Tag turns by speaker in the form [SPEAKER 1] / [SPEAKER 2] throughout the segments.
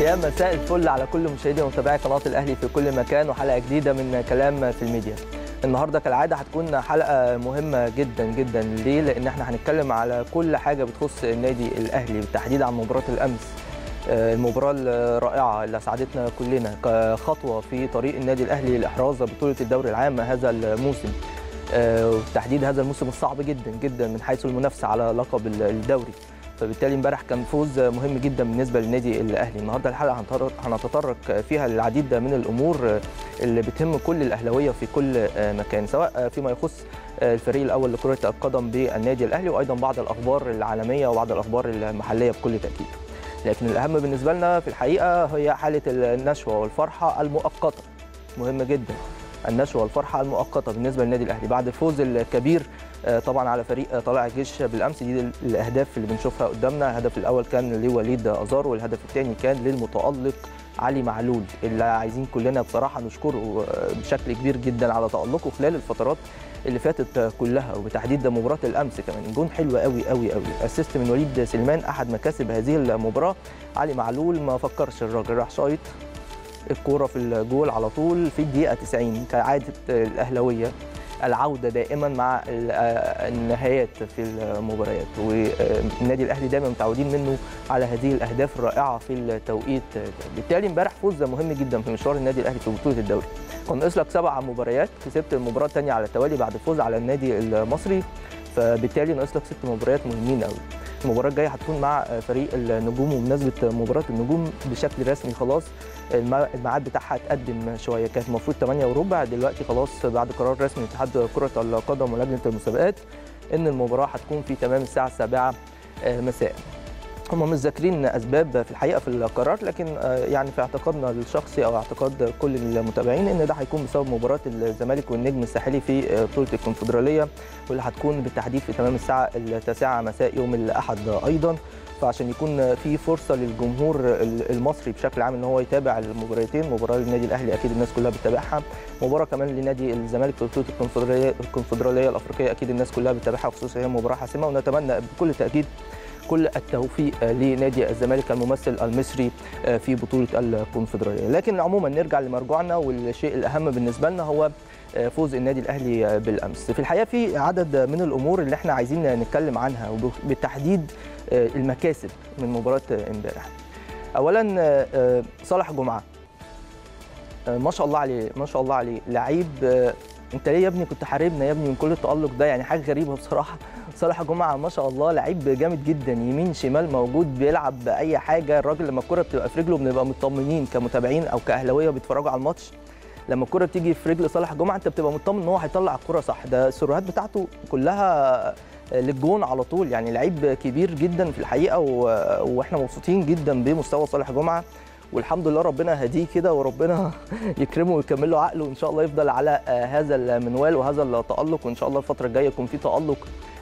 [SPEAKER 1] يا مساء الفل على كل مشاهدي ومتابعي قناه الاهلي في كل مكان وحلقه جديده من كلام في الميديا. النهارده كالعاده هتكون حلقه مهمه جدا جدا ليه؟ لان احنا هنتكلم على كل حاجه بتخص النادي الاهلي بالتحديد عن مباراه الامس. المباراه الرائعه اللي اسعدتنا كلنا كخطوه في طريق النادي الاهلي لاحراز بطوله الدوري العام هذا الموسم. وتحديد هذا الموسم الصعب جدا جدا من حيث المنافسه على لقب الدوري. فبالتالي امبارح كان فوز مهم جدا بالنسبه للنادي الاهلي النهارده الحلقه هنتطرق فيها للعديد من الامور اللي بتهم كل الاهلاويه في كل مكان سواء فيما يخص الفريق الاول لكره القدم بالنادي الاهلي وايضا بعض الاخبار العالميه وبعض الاخبار المحليه بكل تاكيد لكن الاهم بالنسبه لنا في الحقيقه هي حاله النشوه والفرحه المؤقته مهمه جدا النشوه والفرحه المؤقته بالنسبه للنادي الاهلي بعد الفوز الكبير طبعا على فريق طلائع الجيش بالامس دي الاهداف اللي بنشوفها قدامنا الهدف الاول كان لوليد ازار والهدف الثاني كان للمتالق علي معلول اللي عايزين كلنا بصراحه نشكره بشكل كبير جدا على تالقه خلال الفترات اللي فاتت كلها وبالتحديد مباراه الامس كمان جون حلو قوي قوي قوي اسيست من وليد سليمان احد مكاسب هذه المباراه علي معلول ما فكرش الراجل راح شايط الكوره في الجول على طول في الدقيقه 90 كعاده الاهلاويه العوده دائما مع النهايات في المباريات والنادي الاهلي دايما متعودين منه على هذه الاهداف الرائعه في التوقيت بالتالي امبارح فوز مهم جدا في مشوار النادي الاهلي في بطوله الدوري كان ناقص لك سبع مباريات كسبت المباراه الثانيه على التوالي بعد الفوز على النادي المصري فبالتالي ناقص لك ست مباريات مهمين قوي المباراه الجايه هتكون مع فريق النجوم وبمناسبه مباراه النجوم بشكل رسمي خلاص الميعاد بتاعها اتقدم شويه كانت المفروض 8 وربع دلوقتي خلاص بعد قرار رسمي اتحاد كره القدم ولجنه المسابقات ان المباراه هتكون في تمام الساعه السابعه مساء هم مش ذاكرين اسباب في الحقيقه في القرار لكن يعني في اعتقادنا الشخصي او اعتقاد كل المتابعين ان ده هيكون بسبب مباراه الزمالك والنجم الساحلي في بطوله الكونفدراليه واللي هتكون بالتحديد في تمام الساعه التاسعه مساء يوم الاحد ايضا فعشان يكون في فرصه للجمهور المصري بشكل عام ان هو يتابع المباراتين مباراه للنادي الاهلي اكيد الناس كلها بتتابعها مباراه كمان لنادي الزمالك في بطوله الكونفدراليه الكونفدراليه الافريقيه اكيد الناس كلها بتتابعها خصوصا هي مباراه حاسمه ونتمنى بكل تاكيد كل التوفيق لنادي الزمالك الممثل المصري في بطوله الكونفدراليه لكن عموما نرجع لمرجوعنا والشيء الاهم بالنسبه لنا هو فوز النادي الاهلي بالامس في الحقيقه في عدد من الامور اللي احنا عايزين نتكلم عنها وبالتحديد المكاسب من مباراه امبارح اولا صالح جمعه ما شاء الله عليه ما شاء الله عليه لعيب انت ليه يا ابني كنت حاربنا يا ابني من كل التالق ده يعني حاجه غريبه بصراحه صالح جمعه ما شاء الله لعيب جامد جدا يمين شمال موجود بيلعب باي حاجه الراجل لما الكره بتبقى في رجله بنبقى مطمنين كمتابعين او كاهلاويه بيتفرجوا على الماتش لما الكره بتيجي في رجل صالح جمعه انت بتبقى مطمن ان هو هيطلع الكره صح ده السيروهات بتاعته كلها للجون على طول يعني لعيب كبير جدا في الحقيقه و... واحنا مبسوطين جدا بمستوى صالح جمعه والحمد لله ربنا هديه كده وربنا يكرمه ويكمل له عقله وان شاء الله يفضل على هذا المنوال وهذا التالق وان شاء الله الفتره الجايه يكون في تالق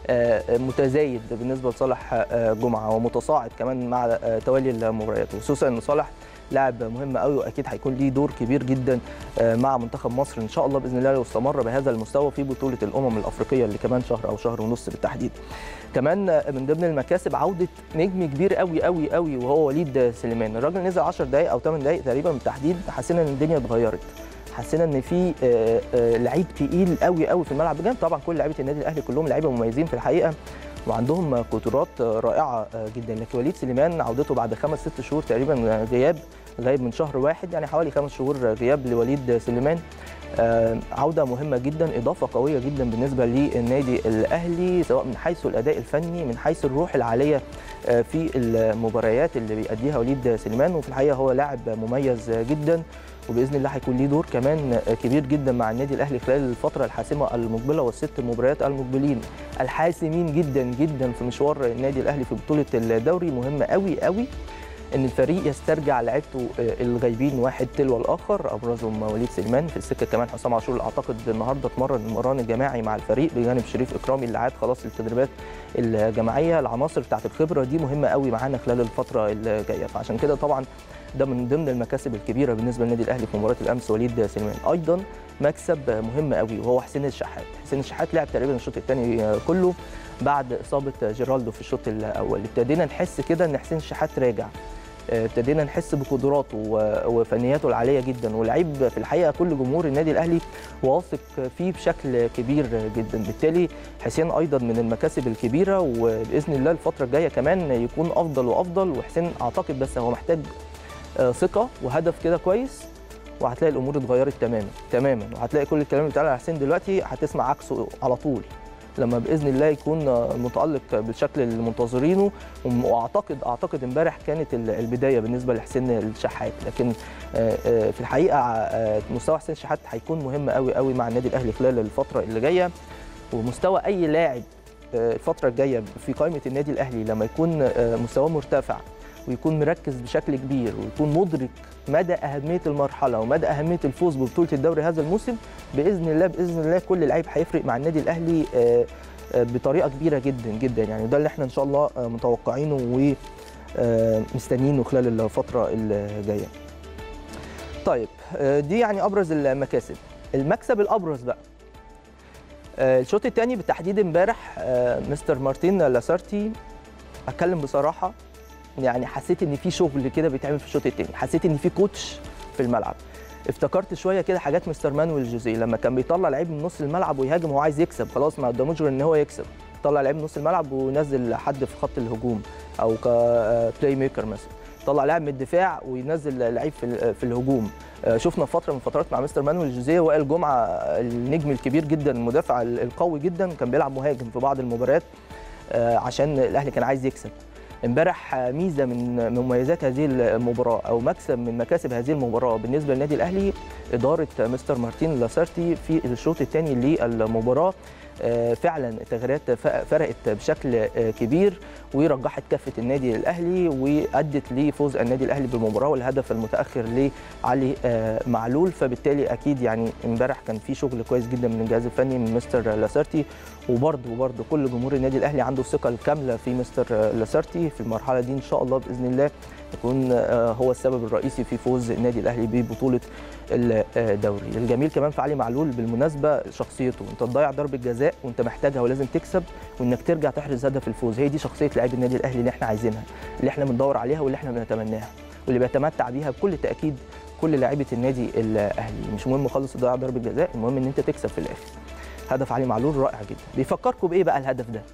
[SPEAKER 1] متزايد بالنسبه لصالح جمعه ومتصاعد كمان مع توالي المباريات خصوصا ان صالح لاعب مهم قوي واكيد هيكون ليه دور كبير جدا مع منتخب مصر ان شاء الله باذن الله لو استمر بهذا المستوى في بطوله الامم الافريقيه اللي كمان شهر او شهر ونص بالتحديد. كمان من ضمن المكاسب عوده نجم كبير قوي قوي قوي وهو وليد سليمان، الراجل نزل 10 دقائق او 8 دقائق تقريبا بالتحديد حسينا ان الدنيا اتغيرت. حسينا ان في لعيب تقيل قوي قوي في الملعب بجانب طبعا كل لعيبه النادي الاهلي كلهم لعيبه مميزين في الحقيقه وعندهم قدرات رائعه جدا لكن وليد سليمان عودته بعد خمس ست شهور تقريبا غياب غايب من شهر واحد يعني حوالي خمس شهور غياب لوليد سليمان عوده مهمه جدا اضافه قويه جدا بالنسبه للنادي الاهلي سواء من حيث الاداء الفني من حيث الروح العاليه في المباريات اللي بيأديها وليد سليمان وفي الحقيقه هو لاعب مميز جدا وباذن الله هيكون ليه دور كمان كبير جدا مع النادي الاهلي خلال الفتره الحاسمه المقبله والست مباريات المقبلين الحاسمين جدا جدا في مشوار النادي الاهلي في بطوله الدوري مهمه قوي قوي ان الفريق يسترجع لعيبته الغايبين واحد تلو الاخر ابرزهم وليد سليمان في السكه كمان حسام عاشور اعتقد النهارده اتمرن المران الجماعي مع الفريق بجانب شريف اكرامي اللي عاد خلاص للتدريبات الجماعيه العناصر بتاعت الخبره دي مهمه قوي معانا خلال الفتره الجايه فعشان كده طبعا ده من ضمن المكاسب الكبيره بالنسبه للنادي الاهلي في مباراه الامس وليد سليمان ايضا مكسب مهم قوي وهو حسين الشحات حسين الشحات لعب تقريبا الشوط الثاني كله بعد اصابه جيرالدو في الشوط الاول ابتدينا نحس كده ان حسين الشحات راجع ابتدينا نحس بقدراته وفنياته العاليه جدا ولعيب في الحقيقه كل جمهور النادي الاهلي واثق فيه بشكل كبير جدا بالتالي حسين ايضا من المكاسب الكبيره وباذن الله الفتره الجايه كمان يكون افضل وافضل وحسين اعتقد بس هو محتاج ثقه وهدف كده كويس وهتلاقي الامور اتغيرت تماما تماما وهتلاقي كل الكلام اللي بيتقال على حسين دلوقتي هتسمع عكسه على طول لما باذن الله يكون متالق بالشكل اللي منتظرينه واعتقد اعتقد امبارح كانت البدايه بالنسبه لحسين الشحات لكن في الحقيقه مستوى حسين الشحات هيكون مهم قوي قوي مع النادي الاهلي خلال الفتره اللي جايه ومستوى اي لاعب الفتره الجايه في قائمه النادي الاهلي لما يكون مستواه مرتفع ويكون مركز بشكل كبير ويكون مدرك مدى اهميه المرحله ومدى اهميه الفوز ببطوله الدوري هذا الموسم باذن الله باذن الله كل لعيب هيفرق مع النادي الاهلي بطريقه كبيره جدا جدا يعني ده اللي احنا ان شاء الله متوقعينه ومستنيينه خلال الفتره الجايه. طيب دي يعني ابرز المكاسب. المكسب الابرز بقى الشوط الثاني بالتحديد امبارح مستر مارتين لاسارتي اتكلم بصراحه يعني حسيت ان في شغل كده بيتعمل في الشوط الثاني حسيت ان في كوتش في الملعب افتكرت شويه كده حاجات مستر مانويل جوزيه لما كان بيطلع لعيب من نص الملعب ويهاجم هو عايز يكسب خلاص ما قداموش غير ان هو يكسب طلع لعيب من نص الملعب ونزل حد في خط الهجوم او كبلاي ميكر مثلا طلع لاعب من الدفاع وينزل لعيب في, في الهجوم شفنا فتره من فترات مع مستر مانويل جوزيه وائل جمعه النجم الكبير جدا المدافع القوي جدا كان بيلعب مهاجم في بعض المباريات عشان الاهلي كان عايز يكسب امبارح ميزه من مميزات هذه المباراه او مكسب من مكاسب هذه المباراه بالنسبه للنادي الاهلي اداره مستر مارتين لاسارتي في الشوط الثاني للمباراه فعلا التغييرات فرقت بشكل كبير ورجحت كافه النادي الاهلي وادت لفوز النادي الاهلي بالمباراه والهدف المتاخر لعلي معلول فبالتالي اكيد يعني امبارح كان في شغل كويس جدا من الجهاز الفني من مستر لاسارتي وبرده وبرده كل جمهور النادي الاهلي عنده الثقه الكامله في مستر لاسارتي في المرحله دي ان شاء الله باذن الله يكون هو السبب الرئيسي في فوز النادي الاهلي ببطوله الدوري الجميل كمان في علي معلول بالمناسبه شخصيته انت تضيع ضربه جزاء وانت محتاجها ولازم تكسب وانك ترجع تحرز هدف الفوز هي دي شخصيه لاعبي النادي الاهلي اللي احنا عايزينها اللي احنا بندور عليها واللي احنا بنتمناها واللي بيتمتع بيها بكل تاكيد كل لاعيبه النادي الاهلي مش مهم خالص تضيع ضربه جزاء المهم ان انت تكسب في الاخر هدف علي معلول رائع جدا بيفكركم بايه بقى الهدف ده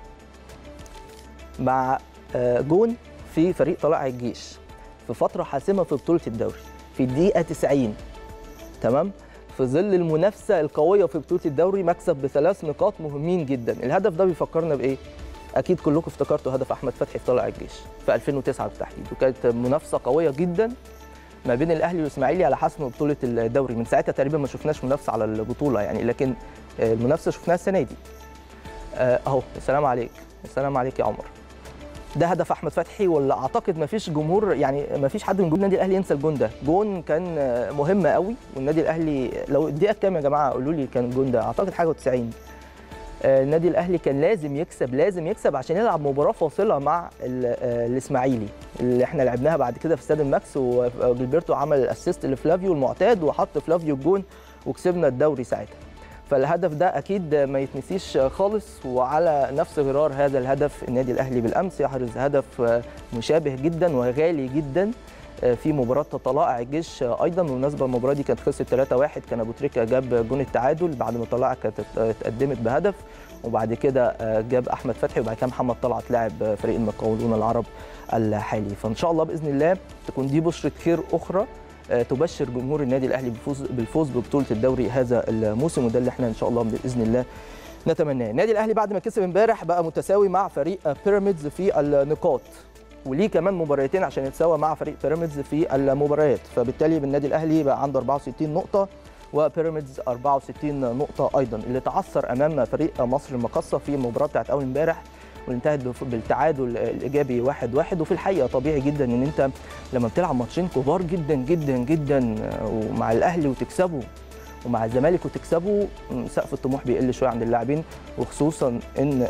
[SPEAKER 1] مع جون في فريق طلائع الجيش في فتره حاسمه في بطوله الدوري في الدقيقه 90 تمام في ظل المنافسه القويه في بطوله الدوري مكسب بثلاث نقاط مهمين جدا الهدف ده بيفكرنا بايه اكيد كلكم افتكرتوا هدف احمد فتحي في طلائع الجيش في 2009 بالتحديد وكانت منافسه قويه جدا ما بين الاهلي والاسماعيلي على حسم بطوله الدوري من ساعتها تقريبا ما شفناش منافسه على البطوله يعني لكن المنافسه شفناها السنه دي اهو السلام عليك السلام عليك يا عمر ده هدف احمد فتحي ولا اعتقد ما فيش جمهور يعني ما فيش حد من جمهور النادي الاهلي ينسى الجون ده جون كان مهم قوي والنادي الاهلي لو الدقيقه كام يا جماعه قولوا لي كان الجون ده اعتقد حاجه 90 النادي الاهلي كان لازم يكسب لازم يكسب عشان يلعب مباراه فاصله مع الاسماعيلي اللي احنا لعبناها بعد كده في استاد الماكس وجilberto عمل الاسيست لفلافيو المعتاد وحط فلافيو الجون وكسبنا الدوري ساعتها فالهدف ده اكيد ما يتنسيش خالص وعلى نفس غرار هذا الهدف النادي الاهلي بالامس يحرز هدف مشابه جدا وغالي جدا في مباراه طلائع الجيش ايضا بالمناسبه المباراه دي كانت خلصت 3-1 كان ابو تريكه جاب جون التعادل بعد ما طلائع كانت اتقدمت بهدف وبعد كده جاب احمد فتحي وبعد كده محمد طلعت لاعب فريق المقاولون العرب الحالي فان شاء الله باذن الله تكون دي بشره خير اخرى تبشر جمهور النادي الاهلي بالفوز بالفوز ببطوله الدوري هذا الموسم وده اللي احنا ان شاء الله باذن الله نتمناه النادي الاهلي بعد ما كسب امبارح بقى متساوي مع فريق بيراميدز في النقاط وليه كمان مباراتين عشان يتساوى مع فريق بيراميدز في المباريات فبالتالي النادي الاهلي بقى عنده 64 نقطه وبيراميدز 64 نقطه ايضا اللي تعثر امام فريق مصر المقصه في المباراه بتاعت اول امبارح وانتهت بالتعادل الايجابي 1-1 واحد واحد وفي الحقيقه طبيعي جدا ان انت لما بتلعب ماتشين كبار جدا جدا جدا ومع الاهلي وتكسبه ومع الزمالك وتكسبه سقف الطموح بيقل شويه عند اللاعبين وخصوصا ان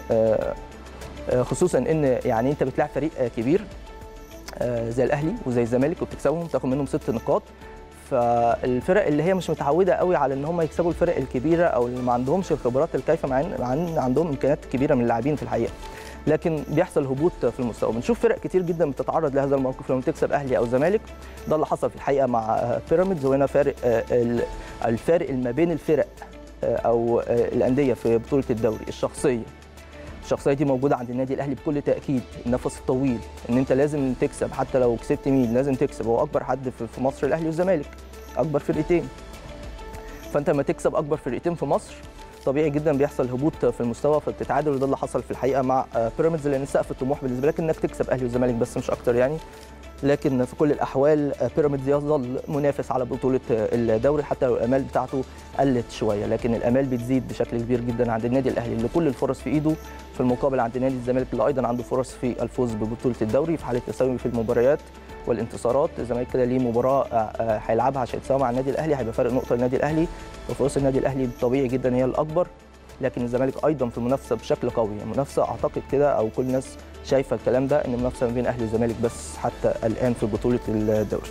[SPEAKER 1] خصوصا ان يعني انت بتلعب فريق كبير زي الاهلي وزي الزمالك وبتكسبهم تاخد منهم ست نقاط فالفرق اللي هي مش متعوده قوي على ان هم يكسبوا الفرق الكبيره او اللي ما عندهمش الخبرات الكافيه مع ان عندهم امكانيات كبيره من اللاعبين في الحقيقه لكن بيحصل هبوط في المستوى بنشوف فرق كتير جدا بتتعرض لهذا الموقف لما تكسب اهلي او زمالك ده اللي حصل في الحقيقه مع بيراميدز وهنا فارق الفارق ما بين الفرق او الانديه في بطوله الدوري الشخصيه الشخصيه دي موجوده عند النادي الاهلي بكل تاكيد النفس الطويل ان انت لازم تكسب حتى لو كسبت مين لازم تكسب هو اكبر حد في مصر الاهلي والزمالك اكبر فرقتين فانت لما تكسب اكبر فرقتين في مصر طبيعي جدا بيحصل هبوط في المستوى فبتتعادل وده اللي حصل في الحقيقه مع بيراميدز لان سقف الطموح بالنسبه لك انك تكسب اهلي والزمالك بس مش اكتر يعني لكن في كل الاحوال بيراميدز يظل منافس على بطوله الدوري حتى لو الامال بتاعته قلت شويه لكن الامال بتزيد بشكل كبير جدا عند النادي الاهلي اللي كل الفرص في ايده في المقابل عند نادي الزمالك اللي ايضا عنده فرص في الفوز ببطوله الدوري في حاله تساوي في المباريات والانتصارات الزمالك كده ليه مباراه هيلعبها عشان يتساوي مع النادي الاهلي هيبقى فارق نقطه للنادي الاهلي وفرص النادي الاهلي طبيعي جدا هي الاكبر لكن الزمالك ايضا في المنافسه بشكل قوي المنافسه اعتقد كده او كل الناس شايفه الكلام ده ان المنافسه ما بين اهلي والزمالك بس حتى الان في بطوله الدوري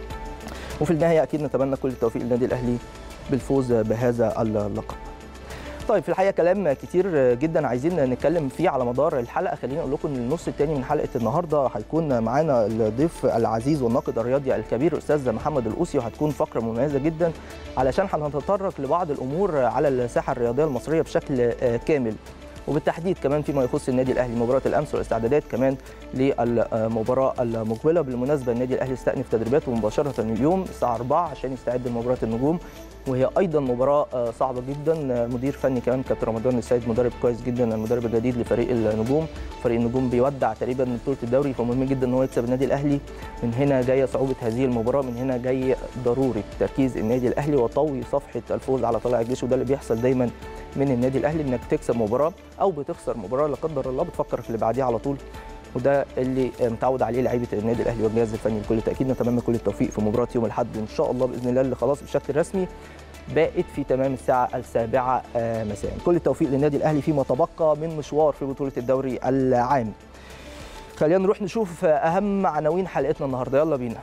[SPEAKER 1] وفي النهايه اكيد نتمنى كل التوفيق للنادي الاهلي بالفوز بهذا اللقب طيب في الحقيقه كلام كتير جدا عايزين نتكلم فيه على مدار الحلقه خليني اقول لكم ان النص الثاني من حلقه النهارده هيكون معانا الضيف العزيز والناقد الرياضي الكبير الاستاذ محمد القوسي وهتكون فقره مميزه جدا علشان هنتطرق لبعض الامور على الساحه الرياضيه المصريه بشكل كامل وبالتحديد كمان فيما يخص النادي الاهلي مباراه الامس والاستعدادات كمان للمباراه المقبله بالمناسبه النادي الاهلي استأنف تدريباته مباشره اليوم الساعه 4 عشان يستعد لمباراه النجوم وهي ايضا مباراه صعبه جدا مدير فني كمان كابتن رمضان السيد مدرب كويس جدا المدرب الجديد لفريق النجوم فريق النجوم بيودع تقريبا بطوله الدوري فمهم جدا ان هو يكسب النادي الاهلي من هنا جايه صعوبه هذه المباراه من هنا جاي ضروري تركيز النادي الاهلي وطوي صفحه الفوز على طلائع الجيش وده اللي بيحصل دايما من النادي الاهلي انك تكسب مباراه او بتخسر مباراه لا قدر الله بتفكر في اللي بعديها على طول وده اللي متعود عليه لعيبه النادي الاهلي والجهاز الفني بكل تاكيد نتمنى كل التوفيق في مباراه يوم الاحد ان شاء الله باذن الله اللي خلاص بشكل رسمي بقت في تمام الساعه السابعه مساء كل التوفيق للنادي الاهلي فيما تبقى من مشوار في بطوله الدوري العام خلينا نروح نشوف اهم عناوين حلقتنا النهارده يلا بينا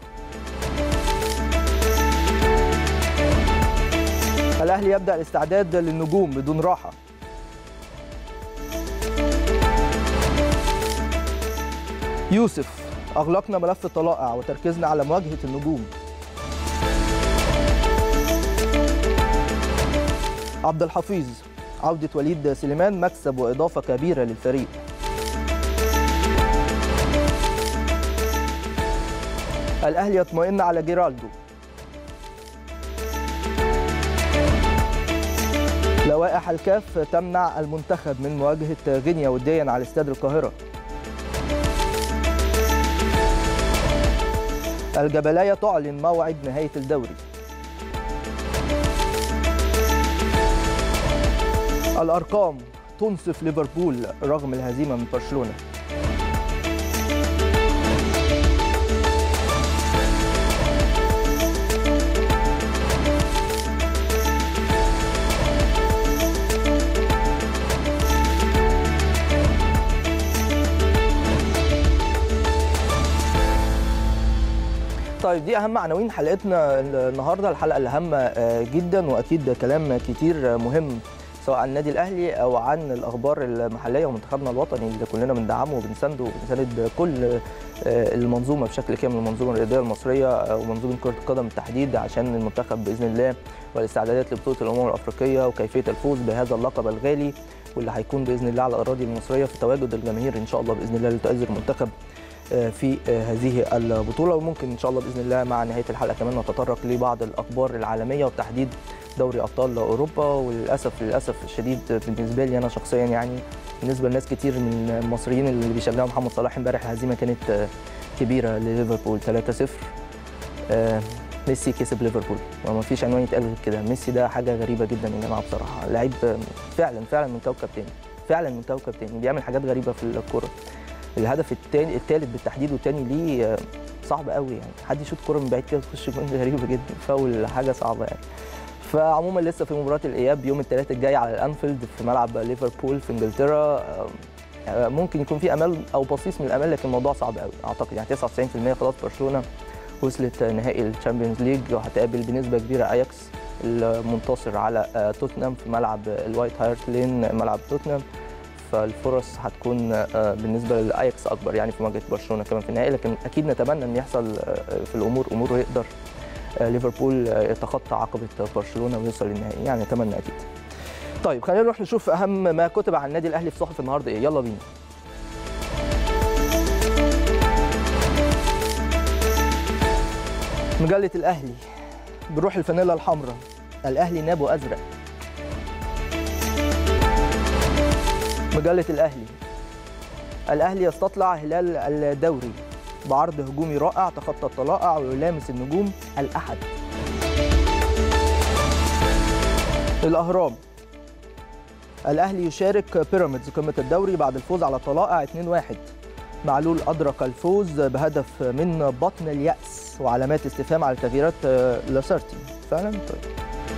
[SPEAKER 1] الاهلي يبدا الاستعداد للنجوم بدون راحه يوسف اغلقنا ملف الطلائع وتركيزنا على مواجهه النجوم عبد الحفيظ عودة وليد سليمان مكسب وإضافة كبيرة للفريق الأهلي يطمئن على جيرالدو لوائح الكاف تمنع المنتخب من مواجهة غينيا وديا على استاد القاهرة الجبلاية تعلن موعد نهاية الدوري الأرقام تنصف ليفربول رغم الهزيمة من برشلونة طيب دي اهم عناوين حلقتنا النهارده الحلقه الاهم جدا واكيد كلام كتير مهم سواء عن النادي الاهلي او عن الاخبار المحليه ومنتخبنا الوطني اللي كلنا بندعمه وبنسانده وبنساند كل المنظومه بشكل كامل المنظومه الرياضيه المصريه ومنظومه كره القدم بالتحديد عشان المنتخب باذن الله والاستعدادات لبطوله الامم الافريقيه وكيفيه الفوز بهذا اللقب الغالي واللي هيكون باذن الله على الاراضي المصريه في تواجد الجماهير ان شاء الله باذن الله لتؤازر المنتخب في هذه البطوله وممكن ان شاء الله باذن الله مع نهايه الحلقه كمان نتطرق لبعض الاخبار العالميه وبتحديد دوري ابطال اوروبا وللاسف للاسف الشديد بالنسبه لي انا شخصيا يعني بالنسبه لناس كتير من المصريين اللي بيشجعوا محمد صلاح امبارح الهزيمه كانت كبيره لليفربول 3-0 ميسي كسب ليفربول وما فيش عنوان يتقال غير كده ميسي ده حاجه غريبه جدا يا جماعه بصراحه لعيب فعلا فعلا من كوكب تاني فعلا من كوكب تاني بيعمل حاجات غريبه في الكوره الهدف الثاني الثالث بالتحديد والثاني ليه صعب قوي يعني حد يشوط كوره من بعيد كده تخش جون غريبه جدا فاول حاجه صعبه يعني فعموما لسه في مباراه الاياب يوم الثلاثاء الجاي على الانفيلد في ملعب ليفربول في انجلترا ممكن يكون في امل او بصيص من الامل لكن الموضوع صعب قوي اعتقد يعني 99% خلاص برشلونه وصلت نهائي الشامبيونز ليج وهتقابل بنسبه كبيره اياكس المنتصر على توتنهام في ملعب الوايت هارت لين ملعب توتنهام فالفرص هتكون آه، بالنسبه للاياكس اكبر يعني في مواجهه برشلونه كمان في النهائي لكن اكيد نتمنى ان يحصل آه، في الامور امور ويقدر آه، ليفربول آه، يتخطى عقبه برشلونه ويوصل للنهائي يعني نتمنى اكيد طيب خلينا نروح نشوف اهم ما كتب عن النادي الاهلي في صحف النهارده ايه يلا بينا مجله الاهلي بروح الفانيلا الحمراء الاهلي نابو ازرق مجله الاهلي الاهلي يستطلع هلال الدوري بعرض هجومي رائع تخطى الطلائع ويلامس النجوم الاحد الاهرام الاهلي يشارك بيراميدز قمه الدوري بعد الفوز على الطلائع 2-1 معلول ادرك الفوز بهدف من بطن الياس وعلامات استفهام على تغييرات آه، لاسارتي فعلا طيب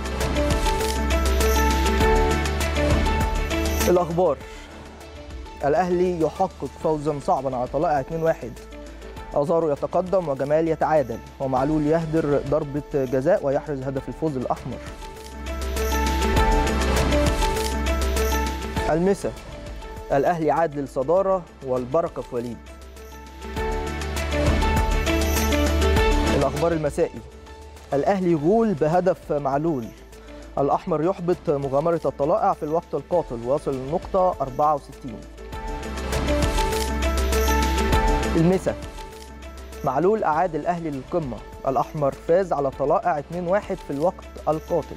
[SPEAKER 1] الاخبار الاهلي يحقق فوزا صعبا على طلائع 2-1 ازارو يتقدم وجمال يتعادل ومعلول يهدر ضربه جزاء ويحرز هدف الفوز الاحمر المسا الاهلي عاد للصداره والبركه في وليد الاخبار المسائي الاهلي يغول بهدف معلول الاحمر يحبط مغامره الطلائع في الوقت القاتل ويصل النقطه 64 المسا معلول اعاد الاهلي للقمه الاحمر فاز على الطلائع 2-1 في الوقت القاتل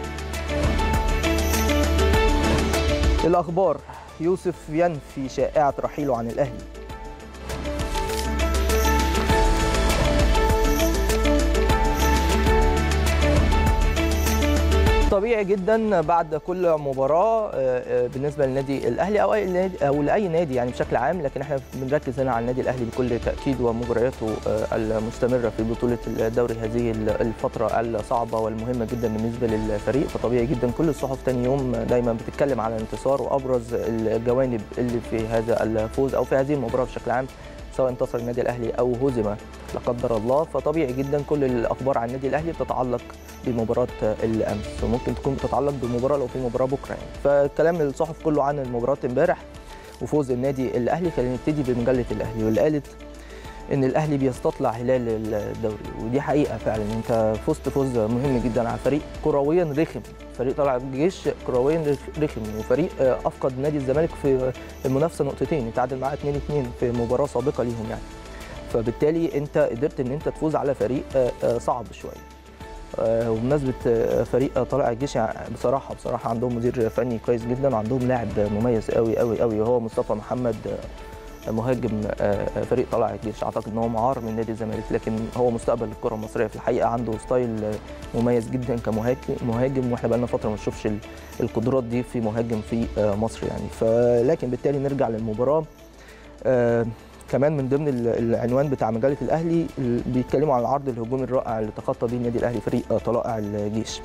[SPEAKER 1] الاخبار يوسف ينفي شائعه رحيله عن الاهلي طبيعي جدا بعد كل مباراه آه، آه، بالنسبه للنادي الاهلي او اي نادي او لاي نادي يعني بشكل عام لكن احنا بنركز هنا على النادي الاهلي بكل تاكيد ومجرياته آه، المستمره في بطوله الدوري هذه الفتره الصعبه والمهمه جدا بالنسبه للفريق فطبيعي جدا كل الصحف تاني يوم دايما بتتكلم على الانتصار وابرز الجوانب اللي في هذا الفوز او في هذه المباراه بشكل عام سواء انتصر النادي الاهلي او هزم لا قدر الله فطبيعي جدا كل الاخبار عن النادي الاهلي بتتعلق بمباراه الامس وممكن تكون بتتعلق بمباراه لو في مباراه بكره يعني فكلام الصحف كله عن المباراه امبارح وفوز النادي الاهلي خلينا نبتدي بمجله الاهلي واللي قالت ان الاهلي بيستطلع هلال الدوري ودي حقيقه فعلا انت فزت فوز مهم جدا على فريق كرويا رخم فريق طلع الجيش كرويا رخم وفريق آه، افقد نادي الزمالك في المنافسه نقطتين اتعادل معاه 2-2 في مباراه سابقه ليهم يعني فبالتالي انت قدرت ان انت تفوز على فريق آه، آه، صعب شويه آه، وبمناسبه آه، فريق طلائع الجيش يعني بصراحه بصراحه عندهم مدير فني كويس جدا وعندهم لاعب مميز قوي قوي قوي وهو مصطفى محمد آه، مهاجم آه، فريق طلائع الجيش اعتقد ان هو معار من نادي الزمالك لكن هو مستقبل الكره المصريه في الحقيقه عنده ستايل آه، مميز جدا كمهاجم مهاجم واحنا بقالنا فتره ما نشوفش ال- القدرات دي في مهاجم في آه، مصر يعني فلكن بالتالي نرجع للمباراه آه، كمان من ضمن ال- العنوان بتاع مجله الاهلي ال- بيتكلموا عن العرض الهجومي الرائع اللي تخطى بيه النادي الاهلي فريق آه، طلائع الجيش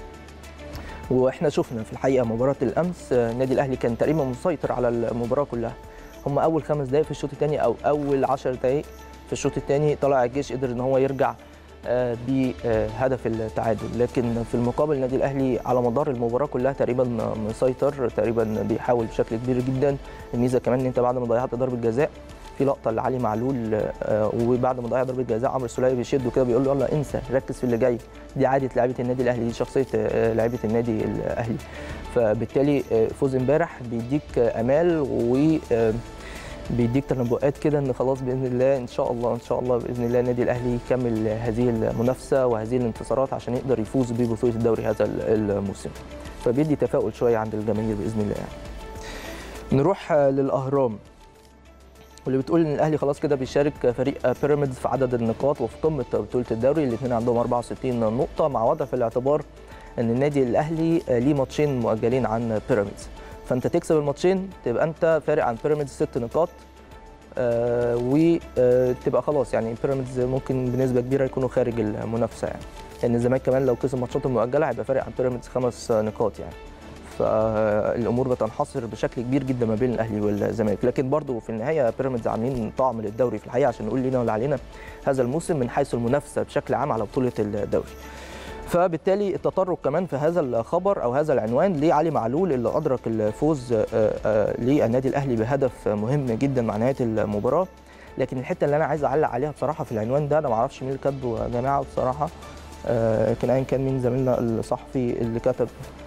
[SPEAKER 1] واحنا شفنا في الحقيقه مباراه الامس آه، النادي الاهلي كان تقريبا مسيطر على المباراه كلها هم اول خمس دقائق في الشوط الثاني او اول 10 دقائق في الشوط الثاني طلع الجيش قدر ان هو يرجع آه، بهدف التعادل لكن في المقابل النادي الاهلي على مدار المباراه كلها تقريبا مسيطر تقريبا بيحاول بشكل كبير جدا الميزه كمان ان انت بعد ما ضيعت ضربه جزاء في لقطه لعلي معلول آه، وبعد ما ضيع ضربه جزاء عمرو السوليه بيشده كده بيقول له يلا انسى ركز في اللي جاي دي عاده لعيبه النادي الاهلي دي شخصيه آه، لعيبه النادي الاهلي فبالتالي آه، فوز امبارح بيديك آه، امال و آه، بيديك تنبؤات كده ان خلاص باذن الله ان شاء الله ان شاء الله باذن الله النادي الاهلي يكمل هذه المنافسه وهذه الانتصارات عشان يقدر يفوز ببطوله الدوري هذا الموسم فبيدي تفاؤل شويه عند الجماهير باذن الله يعني. نروح آه، للاهرام واللي بتقول ان الاهلي خلاص كده بيشارك فريق بيراميدز في عدد النقاط وفي قمه بطوله الدوري الاثنين عندهم 64 نقطه مع وضع في الاعتبار ان النادي الاهلي آه، ليه ماتشين مؤجلين عن بيراميدز فانت تكسب الماتشين تبقى انت فارق عن بيراميدز ست نقاط آه وتبقى خلاص يعني بيراميدز ممكن بنسبه كبيره يكونوا خارج المنافسه يعني لان الزمالك كمان لو كسب ماتشاته المؤجله هيبقى فارق عن بيراميدز خمس نقاط يعني فالامور بتنحصر بشكل كبير جدا ما بين الاهلي والزمالك لكن برضو في النهايه بيراميدز عاملين طعم للدوري في الحقيقه عشان نقول لنا ولا علينا هذا الموسم من حيث المنافسه بشكل عام على بطوله الدوري فبالتالي التطرق كمان في هذا الخبر او هذا العنوان لعلي معلول اللي ادرك الفوز للنادي الاهلي بهدف مهم جدا مع نهايه المباراه لكن الحته اللي انا عايز اعلق عليها بصراحه في العنوان ده انا ما اعرفش مين اللي كاتبه يا جماعه بصراحه لكن ايا كان مين زميلنا الصحفي اللي كتب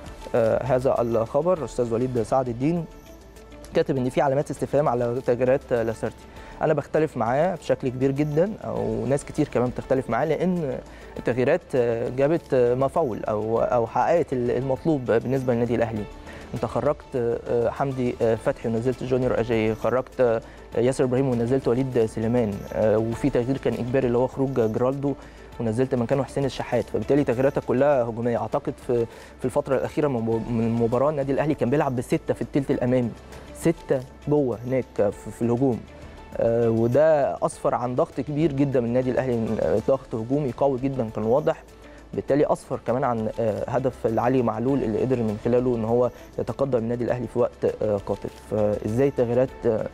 [SPEAKER 1] هذا الخبر استاذ وليد سعد الدين كاتب ان في علامات استفهام على تغييرات لاسارتي انا بختلف معاه بشكل كبير جدا او ناس كتير كمان بتختلف معاه لان التغييرات جابت مفعول او او حققت المطلوب بالنسبه للنادي الاهلي انت خرجت حمدي فتحي ونزلت جونيور اجاي خرجت ياسر ابراهيم ونزلت وليد سليمان وفي تغيير كان اجباري اللي هو خروج جرالدو ونزلت مكانه حسين الشحات فبالتالي تغييراتك كلها هجوميه اعتقد في في الفتره الاخيره من المباراه النادي الاهلي كان بيلعب بسته في الثلث الامامي سته جوه هناك في الهجوم آه وده اسفر عن ضغط كبير جدا من النادي الاهلي ضغط هجومي قوي جدا كان واضح بالتالي اسفر كمان عن آه هدف العلي معلول اللي قدر من خلاله ان هو يتقدم النادي الاهلي في وقت آه قاتل فازاي تغييرات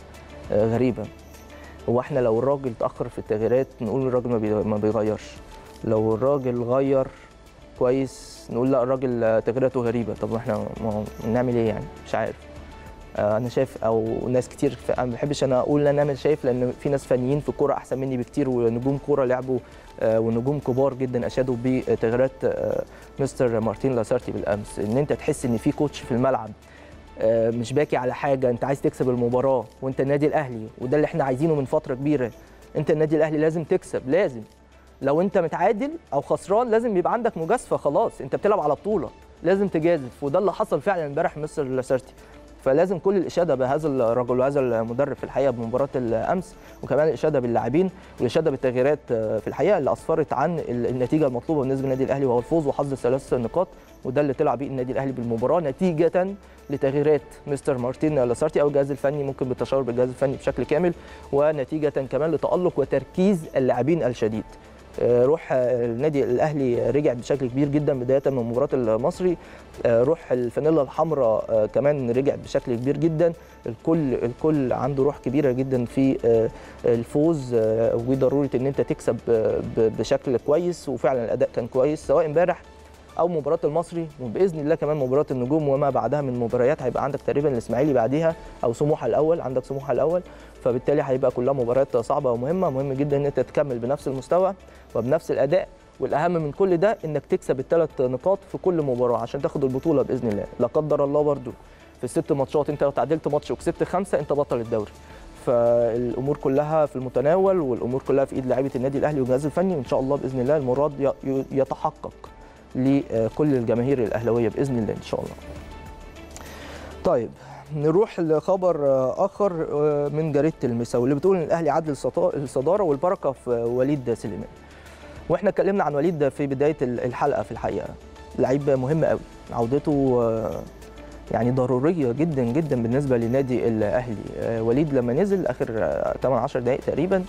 [SPEAKER 1] غريبه هو احنا لو الراجل تاخر في التغييرات نقول الراجل ما بيغيرش لو الراجل غير كويس نقول لا الراجل تغييراته غريبه طب احنا نعمل ايه يعني مش عارف انا شايف او ناس كتير انا ما بحبش انا اقول ان انا شايف لان في ناس فنيين في الكوره احسن مني بكتير ونجوم كوره لعبوا ونجوم كبار جدا اشادوا بتغييرات مستر مارتين لاسارتي بالامس ان انت تحس ان في كوتش في الملعب مش باكي على حاجه انت عايز تكسب المباراه وانت النادي الاهلي وده اللي احنا عايزينه من فتره كبيره انت النادي الاهلي لازم تكسب لازم لو انت متعادل او خسران لازم يبقى عندك مجازفه خلاص انت بتلعب على بطوله لازم تجازف وده اللي حصل فعلا امبارح مستر لاسارتي فلازم كل الاشاده بهذا الرجل وهذا المدرب في الحقيقه بمباراه الامس وكمان الاشاده باللاعبين والاشاده بالتغييرات في الحقيقه اللي اسفرت عن النتيجه المطلوبه بالنسبه للنادي الاهلي وهو الفوز وحظ الثلاث نقاط وده اللي طلع بيه النادي الاهلي بالمباراه نتيجه لتغييرات مستر مارتين لاسارتي او الجهاز الفني ممكن بالتشاور بالجهاز الفني بشكل كامل ونتيجه كمان لتالق وتركيز اللاعبين الشديد روح النادي الاهلي رجع بشكل كبير جدا بدايه من مباراه المصري روح الفانيلا الحمراء كمان رجع بشكل كبير جدا الكل الكل عنده روح كبيره جدا في الفوز وضروره ان انت تكسب بشكل كويس وفعلا الاداء كان كويس سواء امبارح او مباراه المصري وباذن الله كمان مباراه النجوم وما بعدها من مباريات هيبقى عندك تقريبا الاسماعيلي بعديها او سموحه الاول عندك سموحه الاول فبالتالي هيبقى كلها مباريات صعبه ومهمه مهم جدا ان انت تكمل بنفس المستوى وبنفس الاداء والاهم من كل ده انك تكسب الثلاث نقاط في كل مباراه عشان تاخد البطوله باذن الله لا قدر الله برده في الست ماتشات انت لو تعادلت ماتش وكسبت خمسه انت بطل الدوري فالامور كلها في المتناول والامور كلها في ايد لاعيبه النادي الاهلي والجهاز الفني وان شاء الله باذن الله المراد يتحقق لكل الجماهير الاهلاويه باذن الله ان شاء الله. طيب نروح لخبر اخر من جريده المسا واللي بتقول ان الاهلي عدل الصداره والبركه في وليد سليمان. واحنا اتكلمنا عن وليد في بدايه الحلقه في الحقيقه. لعيب مهم قوي عودته يعني ضروريه جدا جدا بالنسبه للنادي الاهلي. وليد لما نزل اخر 8 10 دقائق تقريبا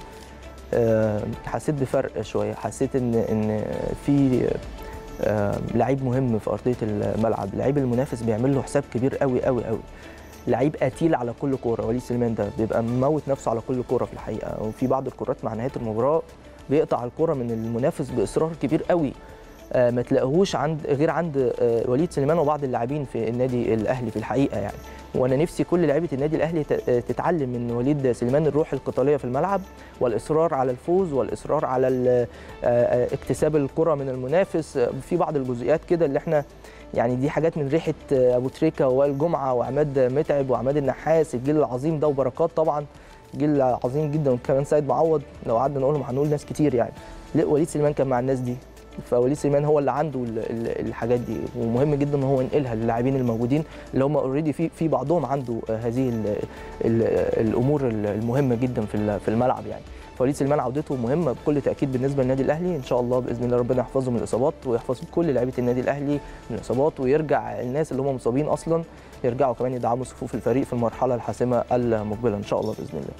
[SPEAKER 1] حسيت بفرق شويه حسيت ان ان في لعيب مهم في ارضيه الملعب لعيب المنافس بيعمل له حساب كبير قوي قوي قوي لعيب قتيل على كل كوره وليد سليمان ده بيبقى مموت نفسه على كل كوره في الحقيقه وفي بعض الكرات مع نهايه المباراه بيقطع الكوره من المنافس باصرار كبير قوي ما تلاقيهوش عند غير عند وليد سليمان وبعض اللاعبين في النادي الاهلي في الحقيقه يعني وانا نفسي كل لعيبه النادي الاهلي تتعلم من وليد سليمان الروح القتاليه في الملعب والاصرار على الفوز والاصرار على اكتساب الكره من المنافس في بعض الجزئيات كده اللي احنا يعني دي حاجات من ريحه ابو تريكه ووائل جمعه وعماد متعب وعماد النحاس الجيل العظيم ده وبركات طبعا جيل عظيم جدا وكمان سيد معوض لو قعدنا نقولهم هنقول ناس كتير يعني لا وليد سليمان كان مع الناس دي فوليد سليمان هو اللي عنده الحاجات دي ومهم جدا ان هو ينقلها للاعبين الموجودين اللي هم اوريدي في في بعضهم عنده هذه ال ال الامور المهمه جدا في في الملعب يعني فوليد سليمان عودته مهمه بكل تاكيد بالنسبه للنادي الاهلي ان شاء الله باذن الله ربنا يحفظه من الاصابات ويحفظ كل لعيبه النادي الاهلي من الاصابات ويرجع الناس اللي هم مصابين اصلا يرجعوا كمان يدعموا صفوف الفريق في المرحله الحاسمه المقبله ان شاء الله باذن الله.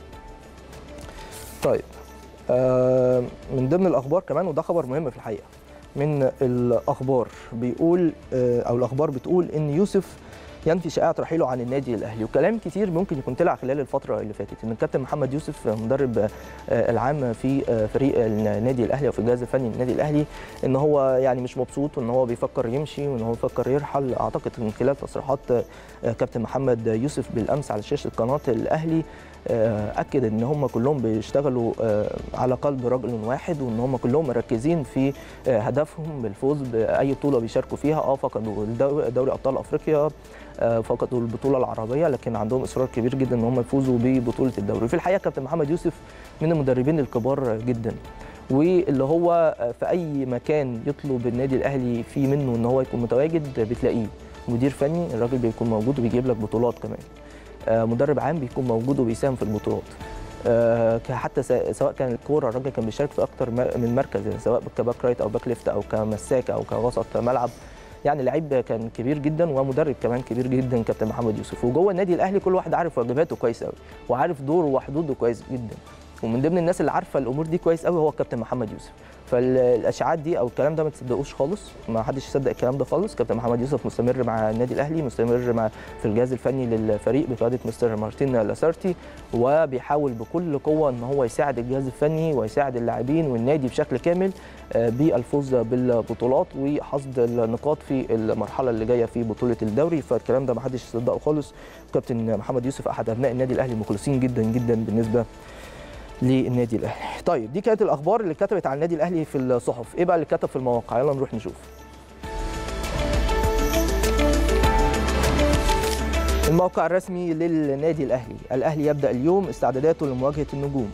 [SPEAKER 1] طيب آه من ضمن الاخبار كمان وده خبر مهم في الحقيقه من الاخبار بيقول او الاخبار بتقول ان يوسف ينفي شائعه رحيله عن النادي الاهلي وكلام كتير ممكن يكون طلع خلال الفتره اللي فاتت ان الكابتن محمد يوسف مدرب آه، العام في آه، فريق النادي الاهلي او في الجهاز الفني للنادي الاهلي ان هو يعني مش مبسوط وان هو بيفكر يمشي وان هو بيفكر يرحل اعتقد من خلال تصريحات آه، كابتن محمد يوسف بالامس على شاشه قناه الاهلي آه، اكد ان هم كلهم بيشتغلوا آه، على قلب رجل واحد وان هم كلهم مركزين في آه، هدفهم بالفوز باي بطوله بيشاركوا فيها اه فقدوا الدو- دوري ابطال افريقيا آه، فقدوا البطوله العربيه لكن عندهم اصرار كبير جدا ان هم يفوزوا ببطوله الدوري في الحقيقه كابتن محمد يوسف من المدربين الكبار جدا واللي هو في اي مكان يطلب النادي الاهلي فيه منه ان هو يكون متواجد بتلاقيه مدير فني الراجل بيكون موجود وبيجيب لك بطولات كمان آه، مدرب عام بيكون موجود وبيساهم في البطولات آه، حتى س- سواء كان الكوره الراجل كان بيشارك في اكتر ما- من مركز يعني سواء كباك رايت او باك ليفت او كمساك او كوسط ملعب يعني لعيب كان كبير جدا ومدرب كمان كبير جدا كابتن محمد يوسف وجوه النادي الاهلي كل واحد عارف واجباته كويس قوي وعارف دوره وحدوده كويس جدا ومن ضمن الناس اللي عارفه الامور دي كويس قوي هو الكابتن محمد يوسف فالاشاعات دي او الكلام ده ما تصدقوش خالص ما حدش يصدق الكلام ده خالص كابتن محمد يوسف مستمر مع النادي الاهلي مستمر مع في الجهاز الفني للفريق بقياده مستر مارتين لاسارتي وبيحاول بكل قوه ان هو يساعد الجهاز الفني ويساعد اللاعبين والنادي بشكل كامل آه، بالفوز بالبطولات وحصد النقاط في المرحله اللي جايه في بطوله الدوري فالكلام ده ما حدش يصدقه خالص كابتن محمد يوسف احد ابناء النادي الاهلي مخلصين جدا جدا بالنسبه للنادي الاهلي طيب دي كانت الاخبار اللي اتكتبت عن النادي الاهلي في الصحف ايه بقى اللي اتكتب في المواقع يلا نروح نشوف الموقع الرسمي للنادي الاهلي الاهلي يبدا اليوم استعداداته لمواجهه النجوم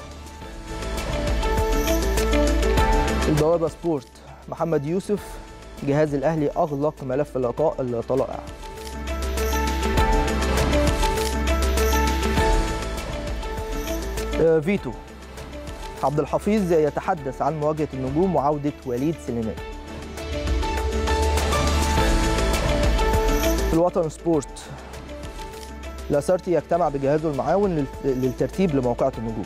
[SPEAKER 1] البوابه سبورت محمد يوسف جهاز الاهلي اغلق ملف اللقاء الطلائع آه، فيتو عبد الحفيظ يتحدث عن مواجهه النجوم وعوده وليد سليمان في الوطن سبورت لاسارتي يجتمع بجهازه المعاون لل- للترتيب لموقعة النجوم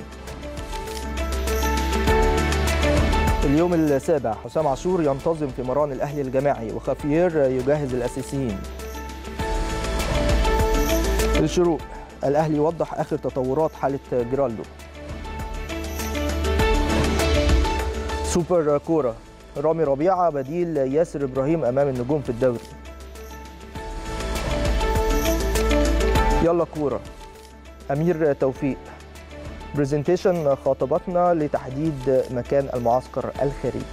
[SPEAKER 1] اليوم السابع حسام عاشور ينتظم في مران الاهلي الجماعي وخافير يجهز الاساسيين الشروق الاهلي يوضح اخر تطورات حاله جيرالدو سوبر كوره رامي ربيعه بديل ياسر ابراهيم امام النجوم في الدوري يلا كوره امير توفيق برزنتيشن خاطبتنا لتحديد مكان المعسكر الخارجي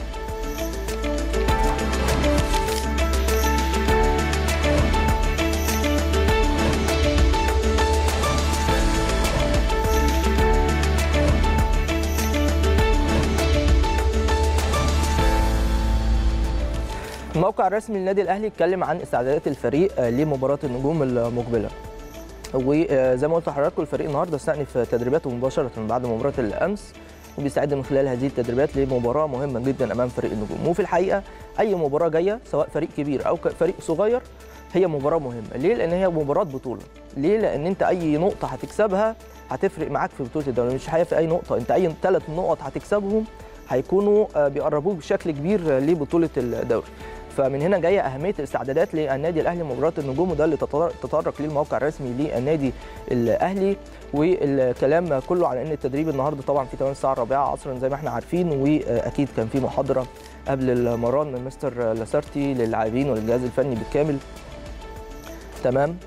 [SPEAKER 1] الموقع الرسمي للنادي الاهلي اتكلم عن استعدادات الفريق آه، لمباراه النجوم المقبله وزي ما قلت لحضراتكم الفريق النهارده استأنف تدريباته مباشره بعد مباراه الامس وبيستعد من خلال هذه التدريبات لمباراه مهمه جدا امام فريق النجوم وفي الحقيقه اي مباراه جايه سواء فريق كبير او ك- فريق صغير هي مباراه مهمه ليه لان هي مباراه بطوله ليه لان انت اي نقطه هتكسبها هتفرق معاك في بطوله الدوري مش هي في اي نقطه انت اي ثلاث نقط هتكسبهم هيكونوا آه، بيقربوك بشكل كبير آه، لبطوله الدوري فمن هنا جايه اهميه الاستعدادات للنادي الاهلي مباراه النجوم وده اللي تطر- تطرق ليه الموقع الرسمي للنادي الاهلي والكلام كله على ان التدريب النهارده طبعا في تمام الساعه الرابعه عصرا زي ما احنا عارفين واكيد كان في محاضره قبل المران من مستر لاسارتي للاعبين وللجهاز الفني بالكامل تمام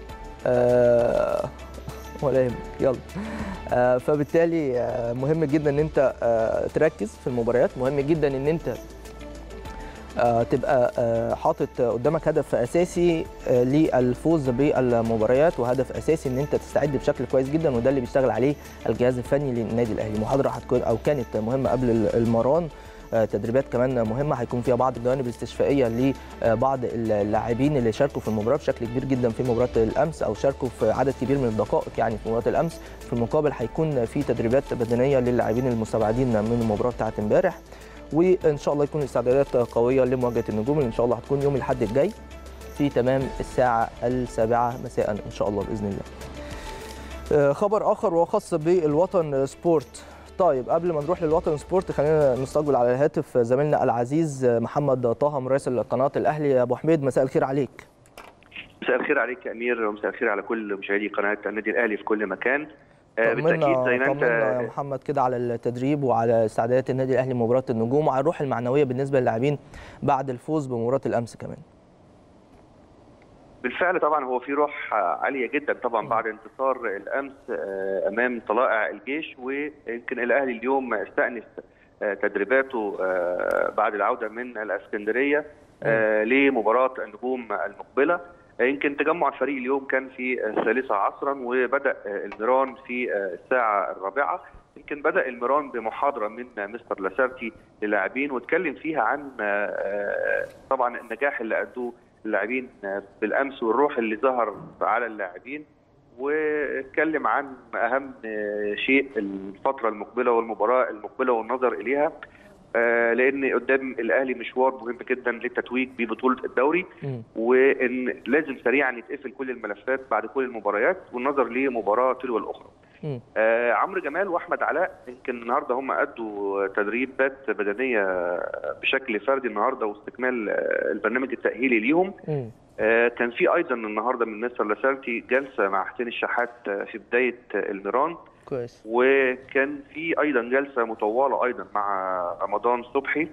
[SPEAKER 1] آه ولا يهمك يلا آه فبالتالي آه مهم جدا ان انت آه تركز في المباريات مهم جدا ان انت آه، تبقى آه، حاطط قدامك هدف اساسي آه، للفوز بالمباريات وهدف اساسي ان انت تستعد بشكل كويس جدا وده اللي بيشتغل عليه الجهاز الفني للنادي الاهلي محاضره هتكون او كانت مهمه قبل المران آه، تدريبات كمان مهمه هيكون فيها بعض الجوانب الاستشفائيه لبعض اللاعبين اللي شاركوا في المباراه بشكل كبير جدا في مباراه الامس او شاركوا في عدد كبير من الدقائق يعني في مباراه الامس في المقابل هيكون في تدريبات بدنيه للاعبين المستبعدين من المباراه بتاعت امبارح وان شاء الله يكون الاستعدادات قويه لمواجهه النجوم اللي ان شاء الله هتكون يوم الاحد الجاي في تمام الساعه السابعه مساء ان شاء الله باذن الله. آه، خبر اخر وهو خاص بالوطن سبورت طيب قبل ما نروح للوطن سبورت خلينا نستقبل على الهاتف زميلنا العزيز محمد طه مراسل قناه الاهلي يا ابو حميد مساء الخير عليك
[SPEAKER 2] مساء الخير عليك يا امير ومساء الخير على كل مشاهدي قناه النادي الاهلي في كل مكان
[SPEAKER 1] آه بالتاكيد زي ما انت يا محمد كده على التدريب وعلى استعدادات النادي الاهلي لمباراه النجوم وعلى الروح المعنويه بالنسبه للاعبين بعد الفوز بمباراه الامس كمان
[SPEAKER 2] بالفعل طبعا هو في روح عاليه جدا طبعا بعد انتصار الامس امام طلائع الجيش ويمكن الاهلي اليوم استأنف تدريباته بعد العوده من الاسكندريه لمباراه النجوم المقبله يمكن تجمع الفريق اليوم كان في الثالثة عصرا وبدأ الميران في الساعة الرابعة يمكن بدأ الميران بمحاضرة من مستر لاسارتي للاعبين واتكلم فيها عن طبعا النجاح اللي أدوه اللاعبين بالأمس والروح اللي ظهر على اللاعبين واتكلم عن أهم شيء الفترة المقبلة والمباراة المقبلة والنظر إليها آه لان قدام الاهلي مشوار مهم جدا للتتويج ببطوله الدوري م. وان لازم سريعا يتقفل كل الملفات بعد كل المباريات والنظر لمباراه تلو الاخرى. آه عمرو جمال واحمد علاء يمكن النهارده هم ادوا تدريبات بدنيه بشكل فردي النهارده واستكمال البرنامج التاهيلي ليهم. آه كان في ايضا النهارده من مستر لاسارتي جلسه مع حسين الشحات في بدايه الميران.
[SPEAKER 1] كويس
[SPEAKER 2] وكان في ايضا جلسه مطوله ايضا مع رمضان صبحي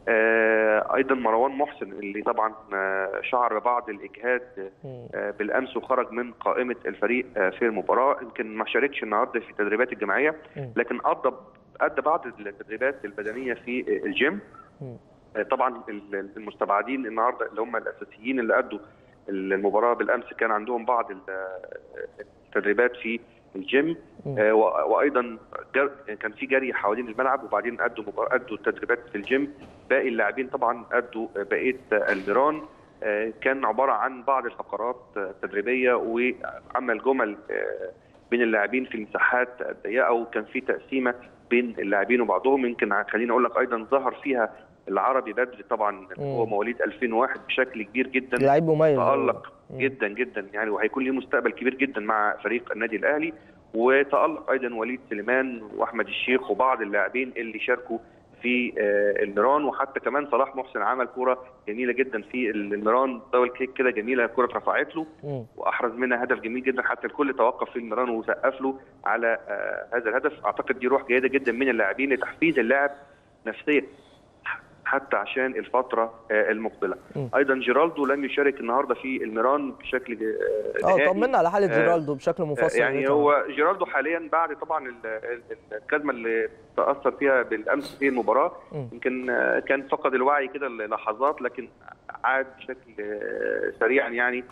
[SPEAKER 2] آه ايضا مروان محسن اللي طبعا شعر بعض الاجهاد آه بالامس وخرج من قائمه الفريق آه في المباراه يمكن ما شاركش النهارده في التدريبات الجماعيه لكن قضى ادى بعض التدريبات البدنيه في الجيم آه طبعا المستبعدين النهارده اللي هم الاساسيين اللي ادوا المباراه بالامس كان عندهم بعض التدريبات في الجيم آه وايضا كان في جري حوالين الملعب وبعدين ادوا مبار... ادوا التدريبات في الجيم باقي اللاعبين طبعا ادوا بقيه الميران آه كان عباره عن بعض الفقرات التدريبيه وعمل جمل آه بين اللاعبين في المساحات الضيقه وكان في تقسيمه بين اللاعبين وبعضهم يمكن خليني اقول لك ايضا ظهر فيها العربي بدر طبعا هو مواليد 2001 بشكل كبير جدا
[SPEAKER 1] لعيب مميز
[SPEAKER 2] تالق جدا جدا يعني وهيكون له مستقبل كبير جدا مع فريق النادي الاهلي وتالق ايضا وليد سليمان واحمد الشيخ وبعض اللاعبين اللي شاركوا في الميران وحتى كمان صلاح محسن عمل كوره جميله جدا في الميران دبل كيك كده جميله الكوره اترفعت له واحرز منها هدف جميل جدا حتى الكل توقف في الميران وسقف له على هذا الهدف اعتقد دي روح جيده جدا من اللاعبين لتحفيز اللاعب نفسيا حتى عشان الفتره المقبله م. ايضا جيرالدو لم يشارك النهارده في الميران بشكل
[SPEAKER 1] اه طمنا على حاله جيرالدو بشكل مفصل
[SPEAKER 2] يعني هو جيرالدو حاليا بعد طبعا الكدمه اللي تاثر فيها بالامس في المباراه يمكن كان فقد الوعي كده للحظات لكن عاد بشكل سريعا يعني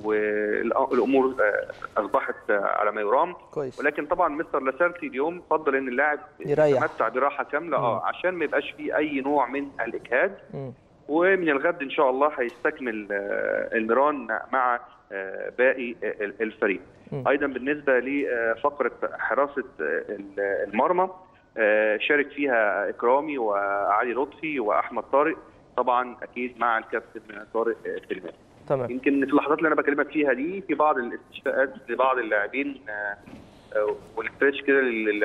[SPEAKER 2] والامور اصبحت على ما يرام
[SPEAKER 1] كويس.
[SPEAKER 2] ولكن طبعا مستر لاسارتي اليوم فضل ان اللاعب يتمتع براحه كامله اه عشان ما يبقاش فيه اي نوع من الاجهاد
[SPEAKER 1] م.
[SPEAKER 2] ومن الغد ان شاء الله هيستكمل الميران مع باقي الفريق
[SPEAKER 1] م.
[SPEAKER 2] ايضا بالنسبه لفقره حراسه المرمى شارك فيها اكرامي وعلي لطفي واحمد طارق طبعا اكيد مع الكابتن طارق سليمان
[SPEAKER 1] تمام
[SPEAKER 2] يمكن في اللحظات اللي انا بكلمك فيها دي في بعض الاستشفاءات لبعض اللاعبين والاسترتش كده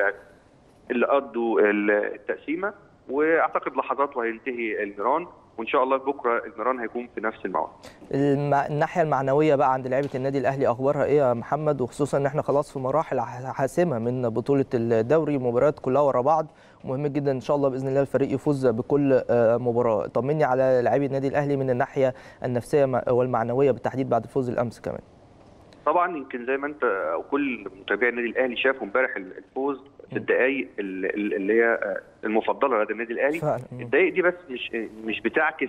[SPEAKER 2] اللي قضوا التقسيمه واعتقد لحظات وهينتهي الميران وان شاء الله بكره الميران هيكون في نفس الموعد.
[SPEAKER 1] المع... الناحيه المعنويه بقى عند لعيبه النادي الاهلي اخبارها ايه يا محمد وخصوصا ان احنا خلاص في مراحل حاسمه من بطوله الدوري مباريات كلها ورا بعض مهم جدا ان شاء الله باذن الله الفريق يفوز بكل مباراه طمني على لاعبي النادي الاهلي من الناحيه النفسيه والمعنويه بالتحديد بعد فوز الامس كمان.
[SPEAKER 2] طبعا يمكن زي ما انت وكل متابعي النادي الاهلي شافوا امبارح الفوز في الدقائق اللي هي المفضله لدى النادي الاهلي
[SPEAKER 1] فعلا.
[SPEAKER 2] الدقائق دي بس مش مش بتعكس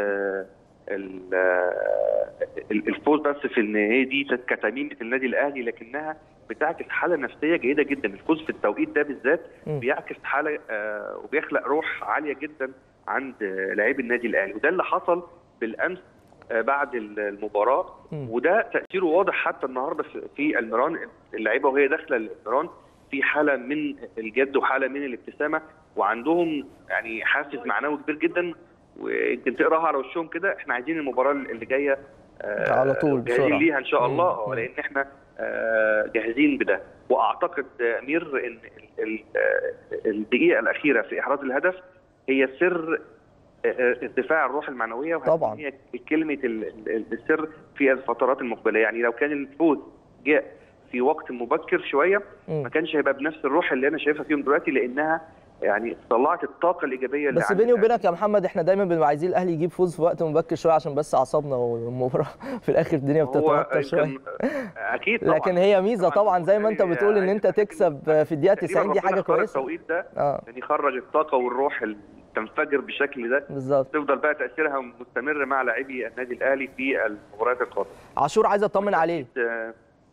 [SPEAKER 2] الفوز بس في ان هي دي كتميمه النادي الاهلي لكنها بتعكس حاله نفسيه جيده جدا الفوز في التوقيت ده بالذات بيعكس حاله وبيخلق روح عاليه جدا عند لاعبي النادي الاهلي وده اللي حصل بالامس بعد المباراه وده تاثيره واضح حتى النهارده في الميران اللعيبه وهي داخله الميران في حاله من الجد وحاله من الابتسامه وعندهم يعني حافز معنوي كبير جدا ويمكن تقراها على وشهم كده احنا عايزين المباراه اللي جايه
[SPEAKER 1] على طول
[SPEAKER 2] جاهزين ليها ان شاء الله لان احنا جاهزين بده واعتقد امير ان الدقيقه الاخيره في احراز الهدف هي سر ارتفاع الروح المعنويه
[SPEAKER 1] طبعا
[SPEAKER 2] هي كلمه ال- ال- السر في الفترات المقبله يعني لو كان الفوز جاء في وقت مبكر شويه
[SPEAKER 1] مم.
[SPEAKER 2] ما كانش هيبقى بنفس الروح اللي انا شايفها فيهم دلوقتي لانها يعني طلعت الطاقه الايجابيه اللي
[SPEAKER 1] بس
[SPEAKER 2] عند
[SPEAKER 1] بيني
[SPEAKER 2] اللاعبين.
[SPEAKER 1] وبينك يا محمد احنا دايما بنبقى عايزين الاهلي يجيب فوز في وقت مبكر شويه عشان بس اعصابنا والمباراه في الاخر الدنيا
[SPEAKER 2] هو
[SPEAKER 1] بتتوتر شويه
[SPEAKER 2] يمكن- اكيد طبعا
[SPEAKER 1] لكن هي ميزه طبعا زي ما انت
[SPEAKER 2] يعني
[SPEAKER 1] بتقول ان انت تكسب في الدقيقه
[SPEAKER 2] تقريباً
[SPEAKER 1] 90 دي
[SPEAKER 2] ربنا
[SPEAKER 1] حاجه
[SPEAKER 2] اختار
[SPEAKER 1] كويسه
[SPEAKER 2] التوقيت ده
[SPEAKER 1] اه
[SPEAKER 2] يعني يخرج الطاقه والروح اللي تنفجر بالشكل ده
[SPEAKER 1] بالظبط
[SPEAKER 2] تفضل بقى تاثيرها مستمر مع لاعبي النادي الاهلي في المباريات القادمه
[SPEAKER 1] عاشور عايز اطمن عليه
[SPEAKER 2] آه،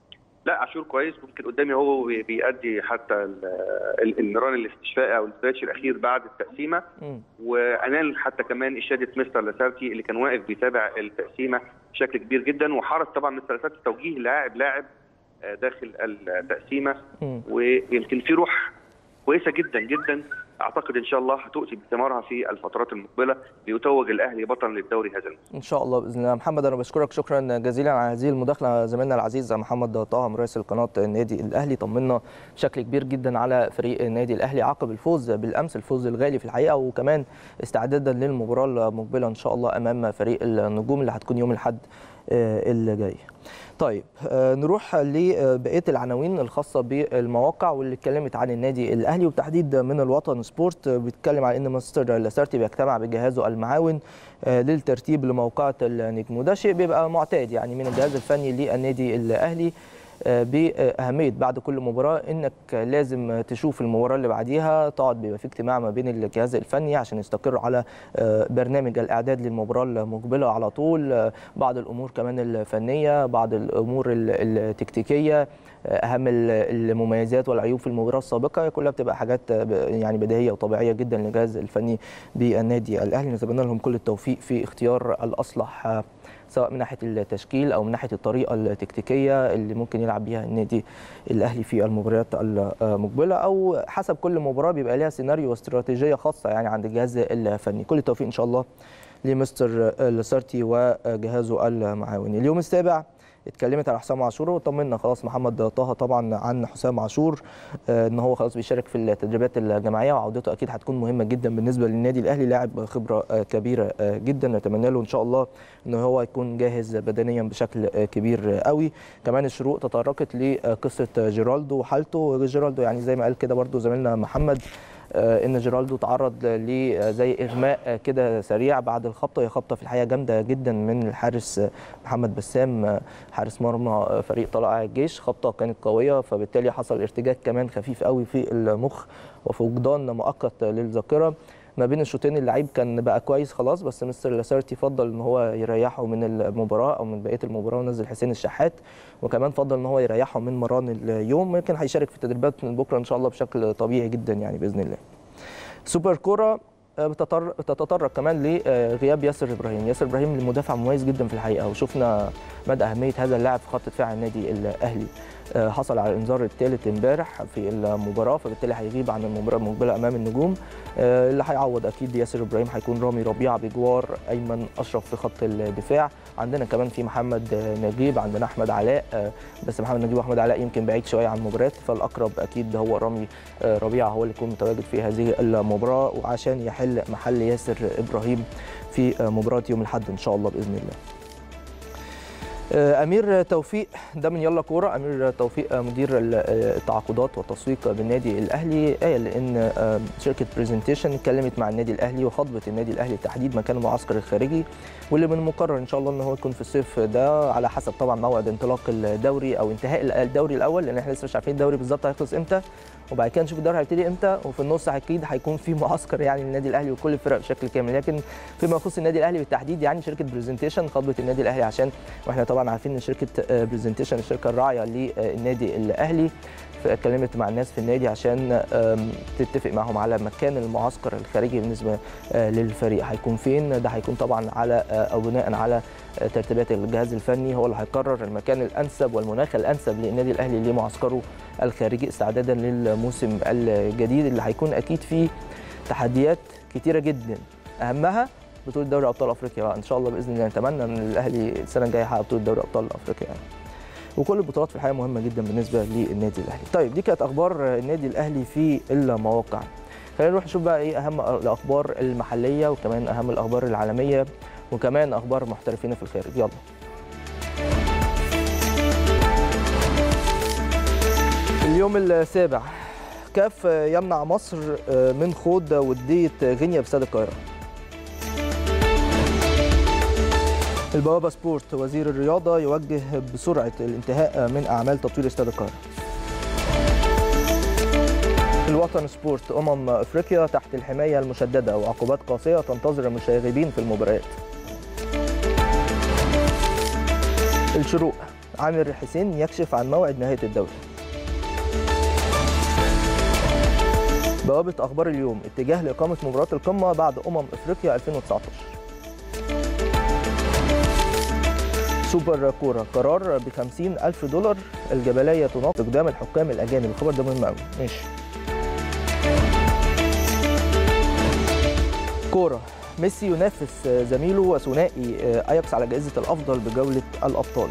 [SPEAKER 2] لا عاشور كويس ممكن قدامي هو بي- بيأدي حتى ال- ال- المران الاستشفائي او الاسترتش الاخير بعد التقسيمه
[SPEAKER 1] مم.
[SPEAKER 2] وانال حتى كمان اشاده مستر لاسارتي اللي كان واقف بيتابع التقسيمه بشكل كبير جدا وحرص طبعا مستر لاسارتي توجيه لاعب لاعب آه، داخل التقسيمه
[SPEAKER 1] مم.
[SPEAKER 2] ويمكن في روح كويسه جدا جدا اعتقد ان شاء الله هتؤتي بثمارها في الفترات المقبله ليتوج الاهلي بطلا للدوري هذا الموسم
[SPEAKER 1] ان شاء الله باذن الله محمد انا بشكرك شكرا جزيلا على هذه المداخله زميلنا العزيز محمد طه مراسل قناه النادي الاهلي طمنا بشكل كبير جدا على فريق النادي الاهلي عقب الفوز بالامس الفوز الغالي في الحقيقه وكمان استعدادا للمباراه المقبله ان شاء الله امام فريق النجوم اللي هتكون يوم الاحد آه، اللي جاي طيب آه، نروح لبقيه العناوين الخاصه بالمواقع واللي اتكلمت عن النادي الاهلي وبالتحديد من الوطن سبورت آه، بيتكلم عن ان مستر لاسارتي بيجتمع بجهازه المعاون آه، للترتيب لموقعة النجم وده شيء بيبقى معتاد يعني من الجهاز الفني للنادي الاهلي آه، باهميه بعد كل مباراه انك لازم تشوف المباراه اللي بعديها تقعد بيبقى في اجتماع ما بين الجهاز الفني عشان يستقر على آه، برنامج الاعداد للمباراه المقبله على طول آه، بعض الامور كمان الفنيه بعض الامور ال- التكتيكيه آه، اهم ال- المميزات والعيوب في المباراه السابقه كلها بتبقى حاجات آه، ب- يعني بديهيه وطبيعيه جدا للجهاز الفني بالنادي الاهلي نتمنى لهم كل التوفيق في اختيار الاصلح آه، سواء من ناحيه التشكيل او من ناحيه الطريقه التكتيكيه اللي ممكن يلعب بيها النادي الاهلي في المباريات المقبله او حسب كل مباراه بيبقى ليها سيناريو واستراتيجيه خاصه يعني عند الجهاز الفني كل التوفيق ان شاء الله لمستر لاسارتي وجهازه المعاون اليوم السابع اتكلمت على حسام عاشور وطمنا خلاص محمد طه طبعا عن حسام عاشور آه، ان هو خلاص بيشارك في التدريبات الجماعيه وعودته اكيد هتكون مهمه جدا بالنسبه للنادي الاهلي لاعب خبره آه، كبيره آه، جدا نتمنى له ان شاء الله ان هو يكون جاهز بدنيا بشكل آه، كبير قوي كمان الشروق تطرقت لقصه جيرالدو وحالته جيرالدو يعني زي ما قال كده برضو زميلنا محمد آه، ان جيرالدو تعرض لزي اغماء آه، كده سريع بعد الخبطه هي خبطه في الحقيقه جامده جدا من الحارس آه، محمد بسام آه، حارس مرمى آه، فريق طلائع الجيش خبطه كانت قويه فبالتالي حصل ارتجاج كمان خفيف قوي في المخ وفقدان مؤقت للذاكره ما بين الشوطين اللعيب كان بقى كويس خلاص بس مستر لاسارتي فضل ان هو يريحه من المباراه او من بقيه المباراه ونزل حسين الشحات وكمان فضل ان هو يريحه من مران اليوم ممكن هيشارك في التدريبات من بكره ان شاء الله بشكل طبيعي جدا يعني باذن الله سوبر كوره آه، بتطر- بتتطرق كمان لغياب ياسر ابراهيم ياسر ابراهيم مدافع مميز جدا في الحقيقه وشفنا مدى اهميه هذا اللاعب في خط دفاع النادي الاهلي آه، حصل على الانذار الثالث امبارح في المباراه فبالتالي هيغيب عن المباراه المقبله امام النجوم آه، اللي هيعوض اكيد ياسر ابراهيم هيكون رامي ربيعه بجوار ايمن اشرف في خط الدفاع عندنا كمان في محمد آه، نجيب عندنا احمد علاء آه، بس محمد نجيب واحمد علاء يمكن بعيد شويه عن المباريات فالاقرب اكيد هو رامي آه، ربيعه هو اللي يكون متواجد في هذه المباراه وعشان يحل محل ياسر ابراهيم في آه، مباراه يوم الاحد ان شاء الله باذن الله آه، امير توفيق ده من يلا كوره امير توفيق آه، مدير ال- آه، التعاقدات والتسويق بالنادي الاهلي قال ان آه، شركه برزنتيشن اتكلمت مع النادي الاهلي وخطبت النادي الاهلي تحديد مكان المعسكر الخارجي واللي من المقرر ان شاء الله ان هو يكون في الصيف ده على حسب طبعا موعد انطلاق الدوري او انتهاء الدوري الاول لان احنا لسه مش عارفين الدوري بالظبط هيخلص امتى وبعد كده نشوف الدوري هيبتدي امتى وفي النص اكيد هيكون في معسكر يعني للنادي الاهلي وكل الفرق بشكل كامل لكن فيما يخص النادي الاهلي بالتحديد يعني شركه برزنتيشن خطبت النادي الاهلي عشان واحنا طبعا عارفين ان شركه برزنتيشن الشركه الراعيه للنادي الاهلي اتكلمت مع الناس في النادي عشان آم، تتفق معهم على مكان المعسكر الخارجي بالنسبه آه، للفريق هيكون فين ده هيكون طبعا على آه، او بناء على آه، ترتيبات الجهاز الفني هو اللي هيقرر المكان الانسب والمناخ الانسب للنادي الاهلي لمعسكره الخارجي استعدادا للموسم الجديد اللي هيكون اكيد فيه تحديات كتيره جدا اهمها بطوله دوري ابطال افريقيا بقى ان شاء الله باذن الله نتمنى ان الاهلي السنه الجايه يحقق بطوله دوري ابطال افريقيا يعني. وكل البطولات في الحقيقه مهمه جدا بالنسبه للنادي الاهلي. طيب دي كانت اخبار النادي الاهلي في المواقع. خلينا نروح نشوف بقى ايه اهم الاخبار المحليه وكمان اهم الاخبار العالميه وكمان اخبار محترفين في الخارج يلا اليوم السابع كاف يمنع مصر من خوض وديه غينيا باستاد القاهره البوابه سبورت وزير الرياضه يوجه بسرعه الانتهاء من اعمال تطوير استاد القاهره الوطن سبورت امم افريقيا تحت الحمايه المشدده وعقوبات قاسيه تنتظر المشاغبين في المباريات الشروق عامر حسين يكشف عن موعد نهايه الدوري بوابه اخبار اليوم اتجاه لاقامه مباراه القمه بعد امم افريقيا 2019 سوبر كوره قرار ب 50 ألف دولار الجبلية تناقض قدام الحكام الأجانب الخبر ده مهم قوي ماشي كوره ميسي ينافس زميله وثنائي اياكس على جائزه الافضل بجوله الابطال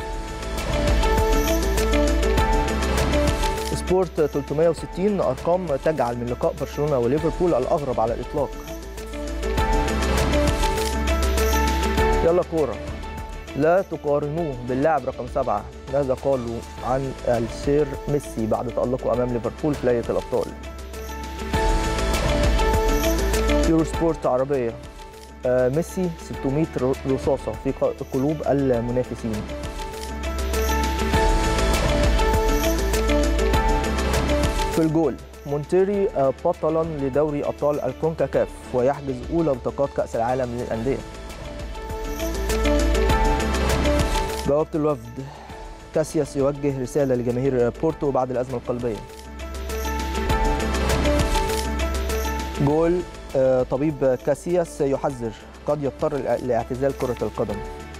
[SPEAKER 1] سبورت 360 ارقام تجعل من لقاء برشلونه وليفربول الاغرب على الاطلاق يلا كوره لا تقارنوه باللاعب رقم سبعة ماذا قالوا عن السير ميسي بعد تألقه أمام ليفربول في ليلة الأبطال يورو سبورت عربية آه ميسي 600 رصاصة في قلوب المنافسين في الجول مونتيري آه بطلا لدوري أبطال الكونكاكاف ويحجز أولى بطاقات كأس العالم للأندية بوابة الوفد كاسياس يوجه رسالة لجماهير بورتو بعد الأزمة القلبية جول طبيب كاسياس يحذر قد يضطر لاعتزال كرة القدم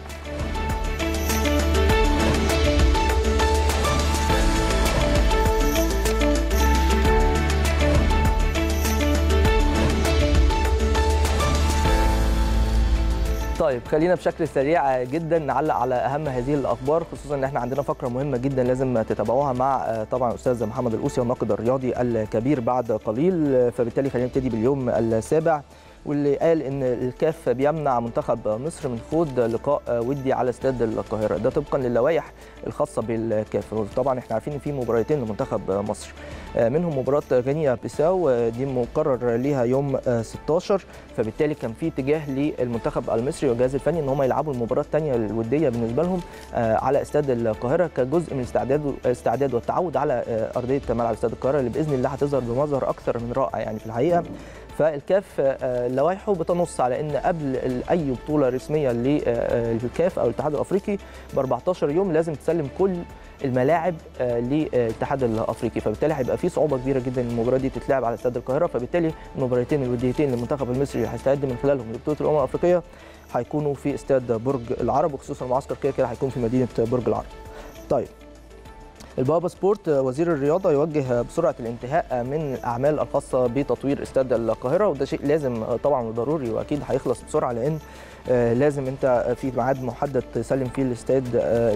[SPEAKER 1] طيب خلينا بشكل سريع جدا نعلق على اهم هذه الاخبار خصوصا ان احنا عندنا فقره مهمه جدا لازم تتابعوها مع طبعا الاستاذ محمد القوسي الناقد الرياضي الكبير بعد قليل فبالتالي خلينا نبتدي باليوم السابع واللي قال ان الكاف بيمنع منتخب مصر من خوض لقاء ودي على استاد القاهره ده طبقا للوائح الخاصه بالكاف طبعا احنا عارفين ان في مباراتين لمنتخب مصر منهم مباراه غينيا بيساو دي مقرر ليها يوم 16 فبالتالي كان في اتجاه للمنتخب المصري والجهاز الفني ان هم يلعبوا المباراه الثانيه الوديه بالنسبه لهم على استاد القاهره كجزء من استعداد استعداد والتعود على ارضيه ملعب استاد القاهره اللي باذن الله هتظهر بمظهر اكثر من رائع يعني في الحقيقه فالكاف لوائحه بتنص على ان قبل اي بطوله رسميه للكاف او الاتحاد الافريقي ب 14 يوم لازم تسلم كل الملاعب للاتحاد الافريقي فبالتالي هيبقى في صعوبه كبيره جدا ان المباراه دي تتلعب على استاد القاهره فبالتالي المباراتين الوديتين للمنتخب المصري اللي هيستعد من خلالهم لبطوله الامم الافريقيه هيكونوا في استاد برج العرب وخصوصا المعسكر كده كده هيكون في مدينه برج العرب. طيب البابا سبورت وزير الرياضه يوجه بسرعه الانتهاء من الاعمال الخاصه بتطوير استاد القاهره وده شيء لازم طبعا وضروري واكيد هيخلص بسرعه لان لازم انت في ميعاد محدد تسلم فيه الاستاد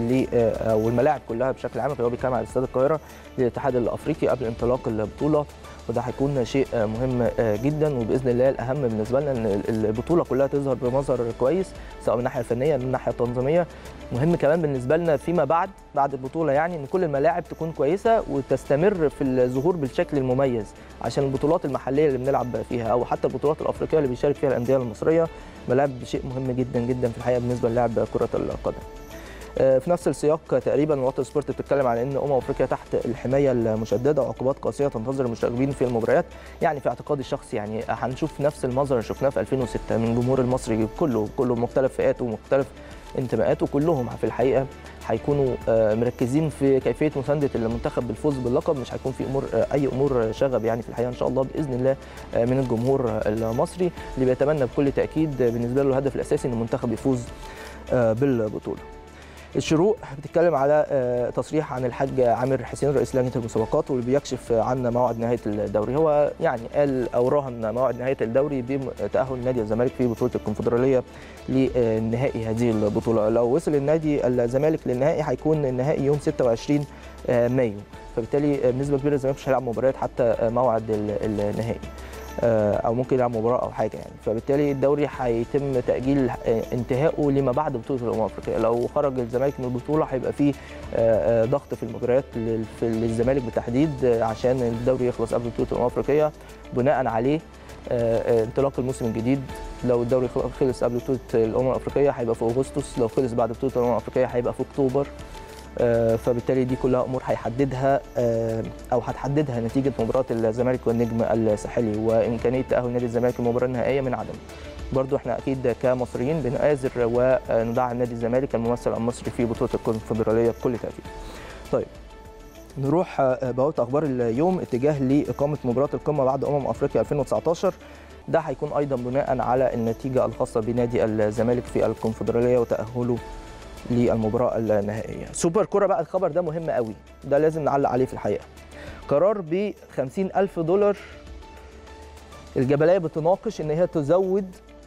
[SPEAKER 1] او الملاعب كلها بشكل عام فهو بيتكلم على استاد القاهره للاتحاد الافريقي قبل انطلاق البطوله وده هيكون شيء مهم جدا وباذن الله الاهم بالنسبه لنا ان البطوله كلها تظهر بمظهر كويس سواء من الناحيه الفنيه من الناحيه التنظيميه مهم كمان بالنسبه لنا فيما بعد بعد البطوله يعني ان كل الملاعب تكون كويسه وتستمر في الظهور بالشكل المميز عشان البطولات المحليه اللي بنلعب فيها او حتى البطولات الافريقيه اللي بيشارك فيها الانديه المصريه ملاعب شيء مهم جدا جدا في الحقيقه بالنسبه للاعب كره القدم في نفس السياق تقريبا وات سبورت بتتكلم على ان امم افريقيا تحت الحمايه المشدده وعقوبات قاسيه تنتظر المشاركين في المباريات يعني في اعتقادي الشخصي يعني هنشوف نفس المظهر اللي شفناه في 2006 من الجمهور المصري كله كله مختلف فئاته ومختلف انتماءاته كلهم في الحقيقه هيكونوا مركزين في كيفيه مسانده المنتخب بالفوز باللقب مش هيكون في امور اي امور شغب يعني في الحقيقه ان شاء الله باذن الله من الجمهور المصري اللي بيتمنى بكل تاكيد بالنسبه له الهدف الاساسي ان المنتخب يفوز بالبطوله الشروق بتتكلم على تصريح عن الحاج عامر حسين رئيس لجنه المسابقات واللي بيكشف عن موعد نهايه الدوري هو يعني قال او راهن موعد نهايه الدوري بتاهل نادي الزمالك في بطوله الكونفدراليه لنهائي هذه البطوله لو وصل النادي الزمالك للنهائي هيكون النهائي يوم 26 مايو فبالتالي بنسبه كبيره الزمالك مش هيلعب مباريات حتى موعد النهائي او ممكن يلعب مباراه او حاجه يعني فبالتالي الدوري هيتم تاجيل انتهائه لما بعد بطوله الامم الافريقيه لو خرج الزمالك من البطوله هيبقى فيه ضغط في المباريات للزمالك بالتحديد عشان الدوري يخلص قبل بطوله الامم الافريقيه بناء عليه انطلاق الموسم الجديد لو الدوري خلص قبل بطوله الامم الافريقيه هيبقى في اغسطس لو خلص بعد بطوله الامم الافريقيه هيبقى في اكتوبر فبالتالي دي كلها امور هيحددها او هتحددها نتيجه مباراه الزمالك والنجم الساحلي وامكانيه تاهل نادي الزمالك للمباراه النهائيه من عدم برضو احنا اكيد كمصريين بنآزر وندعم نادي الزمالك الممثل المصري في بطوله الكونفدراليه بكل تاكيد. طيب نروح بقيه اخبار اليوم اتجاه لاقامه مباراه القمه بعد امم افريقيا 2019 ده هيكون ايضا بناء على النتيجه الخاصه بنادي الزمالك في الكونفدراليه وتاهله للمباراه النهائيه. سوبر كوره بقى الخبر ده مهم قوي ده لازم نعلق عليه في الحقيقه. قرار ب 50000 دولار الجبليه بتناقش ان هي تزود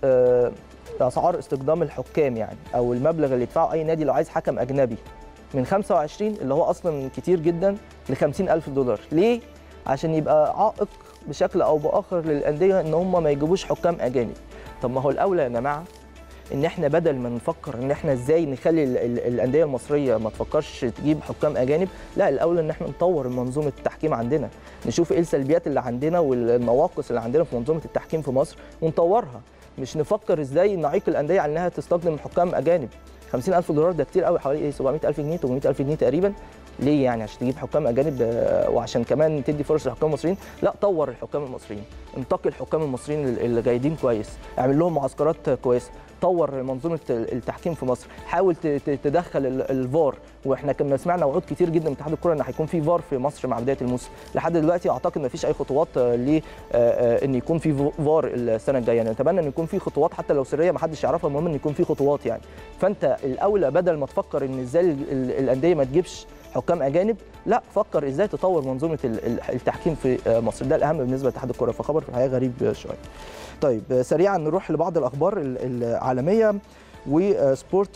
[SPEAKER 1] اسعار استخدام الحكام يعني او المبلغ اللي يدفعه اي نادي لو عايز حكم اجنبي من 25 اللي هو اصلا كتير جدا ل 50000 دولار ليه عشان يبقى عائق بشكل او باخر للانديه ان هم ما يجيبوش حكام اجانب طب ما هو الاولى يا جماعه ان احنا بدل ما نفكر ان احنا ازاي نخلي الانديه المصريه ما تفكرش تجيب حكام اجانب لا الاولى ان احنا نطور منظومه التحكيم عندنا نشوف ايه السلبيات اللي عندنا والنواقص اللي عندنا في منظومه التحكيم في مصر ونطورها مش نفكر ازاي نعيق الانديه على انها تستخدم حكام اجانب 50000 دولار ده كتير قوي حوالي 700000 جنيه 800000 جنيه تقريبا ليه يعني عشان تجيب حكام اجانب وعشان كمان تدي فرص للحكام المصريين لا طور الحكام المصريين انتقي الحكام المصريين اللي جايدين كويس اعمل لهم معسكرات كويسه طور منظومه التحكيم في مصر حاول تدخل الفار واحنا كنا سمعنا وعود كتير جدا من اتحاد الكره ان هيكون في فار في مصر مع بدايه الموسم لحد دلوقتي اعتقد ما فيش اي خطوات ل ان يكون في فار السنه الجايه يعني نتمنى ان يكون في خطوات حتى لو سريه ما حدش يعرفها المهم ان يكون في خطوات يعني فانت الاولى بدل ما تفكر ان ازاي الانديه ما تجيبش حكام اجانب لا فكر ازاي تطور منظومه التحكيم في مصر ده الاهم بالنسبه لاتحاد الكره فخبر في الحقيقه غريب شويه طيب سريعا نروح لبعض الاخبار العالميه وسبورت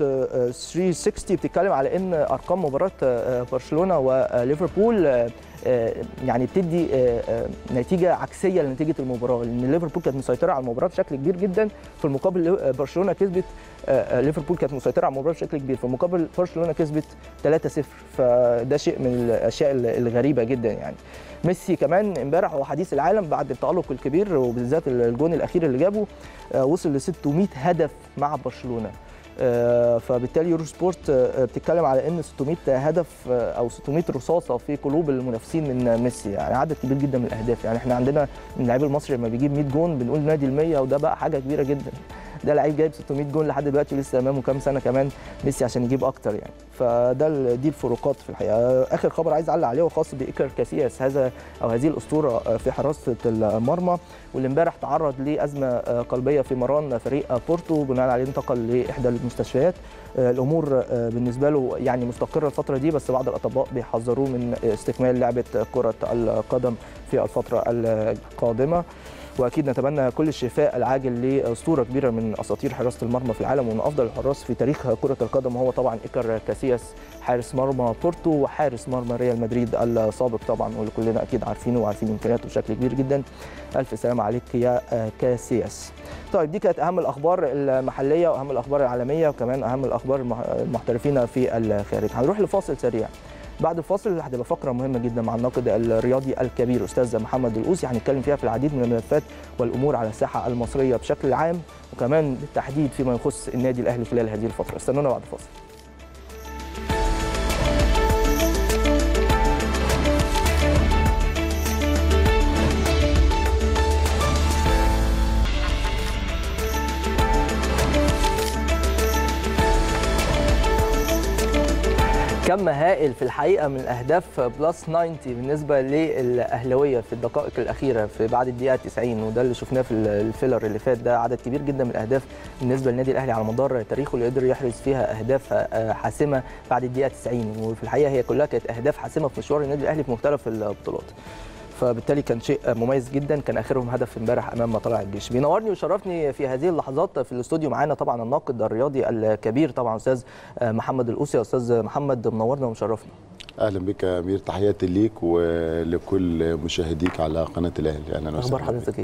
[SPEAKER 1] 360 بتتكلم على ان ارقام مباراه برشلونه وليفربول يعني بتدي نتيجه عكسيه لنتيجه المباراه لان ليفربول كانت مسيطره على المباراه بشكل كبير جدا في المقابل برشلونه كسبت ليفربول كانت مسيطره على المباراه بشكل كبير في المقابل برشلونه كسبت 3-0 فده شيء من الاشياء الغريبه جدا يعني ميسي كمان امبارح هو حديث العالم بعد التالق الكبير وبالذات الجون الاخير اللي جابه وصل ل 600 هدف مع برشلونه فبالتالي يورو سبورت بتتكلم على ان 600 هدف او 600 رصاصه في قلوب المنافسين من ميسي يعني عدد كبير جدا من الاهداف يعني احنا عندنا اللاعب المصري لما بيجيب 100 جون بنقول نادي ال 100 وده بقى حاجه كبيره جدا ده لعيب جايب 600 جون لحد دلوقتي لسه امامه كام سنه كمان ميسي عشان يجيب اكتر يعني فده دي الفروقات في الحقيقه اخر خبر عايز اعلق عليه وخاص بايكر كاسياس هذا او هذه الاسطوره في حراسه المرمى واللي امبارح تعرض لازمه قلبيه في مران فريق بورتو بناء عليه انتقل لاحدى المستشفيات الامور بالنسبه له يعني مستقره الفتره دي بس بعض الاطباء بيحذروه من استكمال لعبه كره القدم في الفتره القادمه واكيد نتمنى كل الشفاء العاجل لاسطوره كبيره من اساطير حراسه المرمى في العالم ومن افضل الحراس في تاريخ كره القدم وهو طبعا ايكر كاسياس حارس مرمى بورتو وحارس مرمى ريال مدريد السابق طبعا واللي كلنا اكيد عارفينه وعارفين امكانياته بشكل كبير جدا الف سلامه عليك يا كاسياس طيب دي كانت اهم الاخبار المحليه واهم الاخبار العالميه وكمان اهم الاخبار المحترفين في الخارج هنروح لفاصل سريع بعد الفاصل هتبقى فقره مهمه جدا مع الناقد الرياضي الكبير استاذ محمد القوسي هنتكلم فيها في العديد من الملفات والامور على الساحه المصريه بشكل عام وكمان بالتحديد فيما يخص النادي الاهلي خلال هذه الفتره استنونا بعد الفاصل كم هائل في الحقيقه من اهداف بلس 90 بالنسبه للاهلاويه في الدقائق الاخيره في بعد الدقيقه 90 وده اللي شفناه في الفيلر اللي فات ده عدد كبير جدا من الاهداف بالنسبه للنادي الاهلي على مدار تاريخه اللي قدر يحرز فيها اهداف حاسمه بعد الدقيقه 90 وفي الحقيقه هي كلها كانت اهداف حاسمه في مشوار النادي الاهلي في مختلف البطولات فبالتالي كان شيء مميز جدا كان اخرهم هدف امبارح امام مطلع الجيش بينورني ويشرفني في هذه اللحظات في الاستوديو معانا طبعا الناقد الرياضي الكبير طبعا استاذ محمد القوسي استاذ محمد منورنا ومشرفنا
[SPEAKER 3] اهلا بك يا امير تحياتي ليك ولكل مشاهديك على قناه الاهلي اهلا
[SPEAKER 1] اخبار حضرتك ايه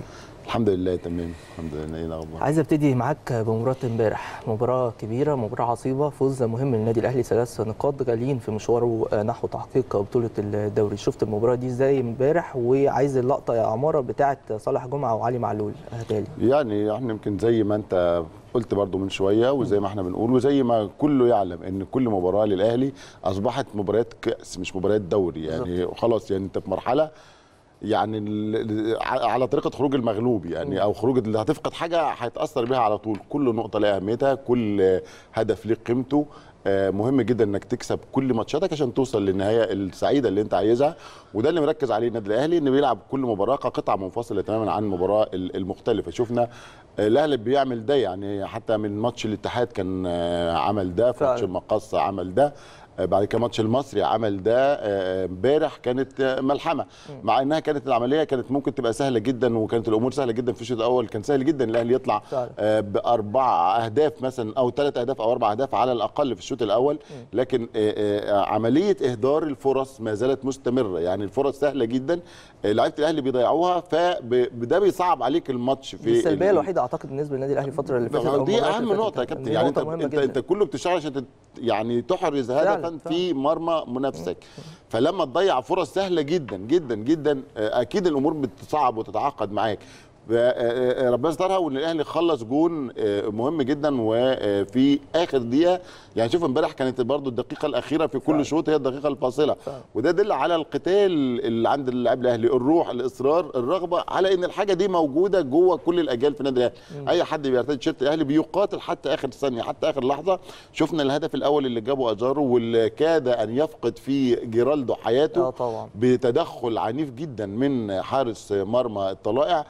[SPEAKER 3] الحمد لله تمام الحمد لله ايه الاخبار
[SPEAKER 1] عايز ابتدي معاك بمباراه امبارح مباراه كبيره مباراه عصيبه فوز مهم للنادي الاهلي ثلاث نقاط غاليين في مشواره نحو تحقيق بطوله الدوري شفت المباراه دي ازاي امبارح وعايز اللقطه يا عماره بتاعه صالح جمعه وعلي معلول اهدالي
[SPEAKER 3] يعني احنا يمكن زي ما انت قلت برضو من شويه وزي ما احنا بنقول وزي ما كله يعلم ان كل مباراه للاهلي اصبحت مباريات كاس مش مباريات دوري يعني خلاص يعني انت في مرحله يعني ال- على طريقه خروج المغلوب يعني او خروج اللي هتفقد حاجه هيتاثر بيها على طول كل نقطه لها اهميتها كل هدف ليه قيمته آه، مهم جدا انك تكسب كل ماتشاتك عشان توصل للنهايه السعيده اللي انت عايزها وده اللي مركز عليه النادي الاهلي انه بيلعب كل مباراه كقطعه منفصله تماما عن المباراه ال- المختلفه شفنا آه، الاهلي بيعمل ده يعني حتى من ماتش الاتحاد كان آه، عمل ده في
[SPEAKER 1] فعلا.
[SPEAKER 3] ماتش المقصه عمل ده آه، بعد كده ماتش المصري عمل ده آه، امبارح كانت آه، ملحمه مع انها كانت العمليه كانت ممكن تبقى سهله جدا وكانت الامور سهله جدا في الشوط الاول كان سهل جدا الاهلي يطلع
[SPEAKER 1] فعلا.
[SPEAKER 3] آه، باربع اهداف مثلا او ثلاث اهداف او اربع اهداف على الاقل في الشوط الاول لكن آه، آه، عمليه اهدار الفرص ما زالت مستمره يعني الفرص سهله جدا آه، لعيبه الاهلي بيضيعوها فده بيصعب عليك الماتش في
[SPEAKER 1] دي السلبيه
[SPEAKER 3] ال-
[SPEAKER 1] الوحيده اعتقد بالنسبه للنادي الاهلي الفتره اللي فاتت أو
[SPEAKER 3] دي
[SPEAKER 1] المباريات
[SPEAKER 3] اهم
[SPEAKER 1] اللي فاتت.
[SPEAKER 3] نقطه يا كابتن
[SPEAKER 1] دي
[SPEAKER 3] يعني انت
[SPEAKER 1] نقطة مهمة
[SPEAKER 3] انت,
[SPEAKER 1] جداً.
[SPEAKER 3] انت كله بتشتغل عشان تت- يعني تحرز هدفا
[SPEAKER 1] فعلاً،
[SPEAKER 3] في مرمى منافسك فلما تضيع فرص سهله جدا جدا جدا آه، اكيد الامور بتصعب وتتعقد معاك ف- آه، آه، ربنا يسترها وان الاهلي خلص جون آه، مهم جدا وفي اخر دقيقه يعني شوف امبارح كانت برضو الدقيقه الاخيره في كل شوط هي الدقيقه الفاصله
[SPEAKER 1] فعلا.
[SPEAKER 3] وده يدل على القتال اللي عند اللاعب الاهلي الروح الاصرار الرغبه على ان الحاجه دي موجوده جوه كل الاجيال في النادي الاهلي اي حد بيرتدي تيشيرت الاهلي بيقاتل حتى اخر ثانيه حتى اخر لحظه شفنا الهدف الاول اللي جابه اجارو واللي كاد ان يفقد فيه جيرالدو حياته
[SPEAKER 1] اه طبعا
[SPEAKER 3] بتدخل عنيف جدا من حارس مرمى الطلائع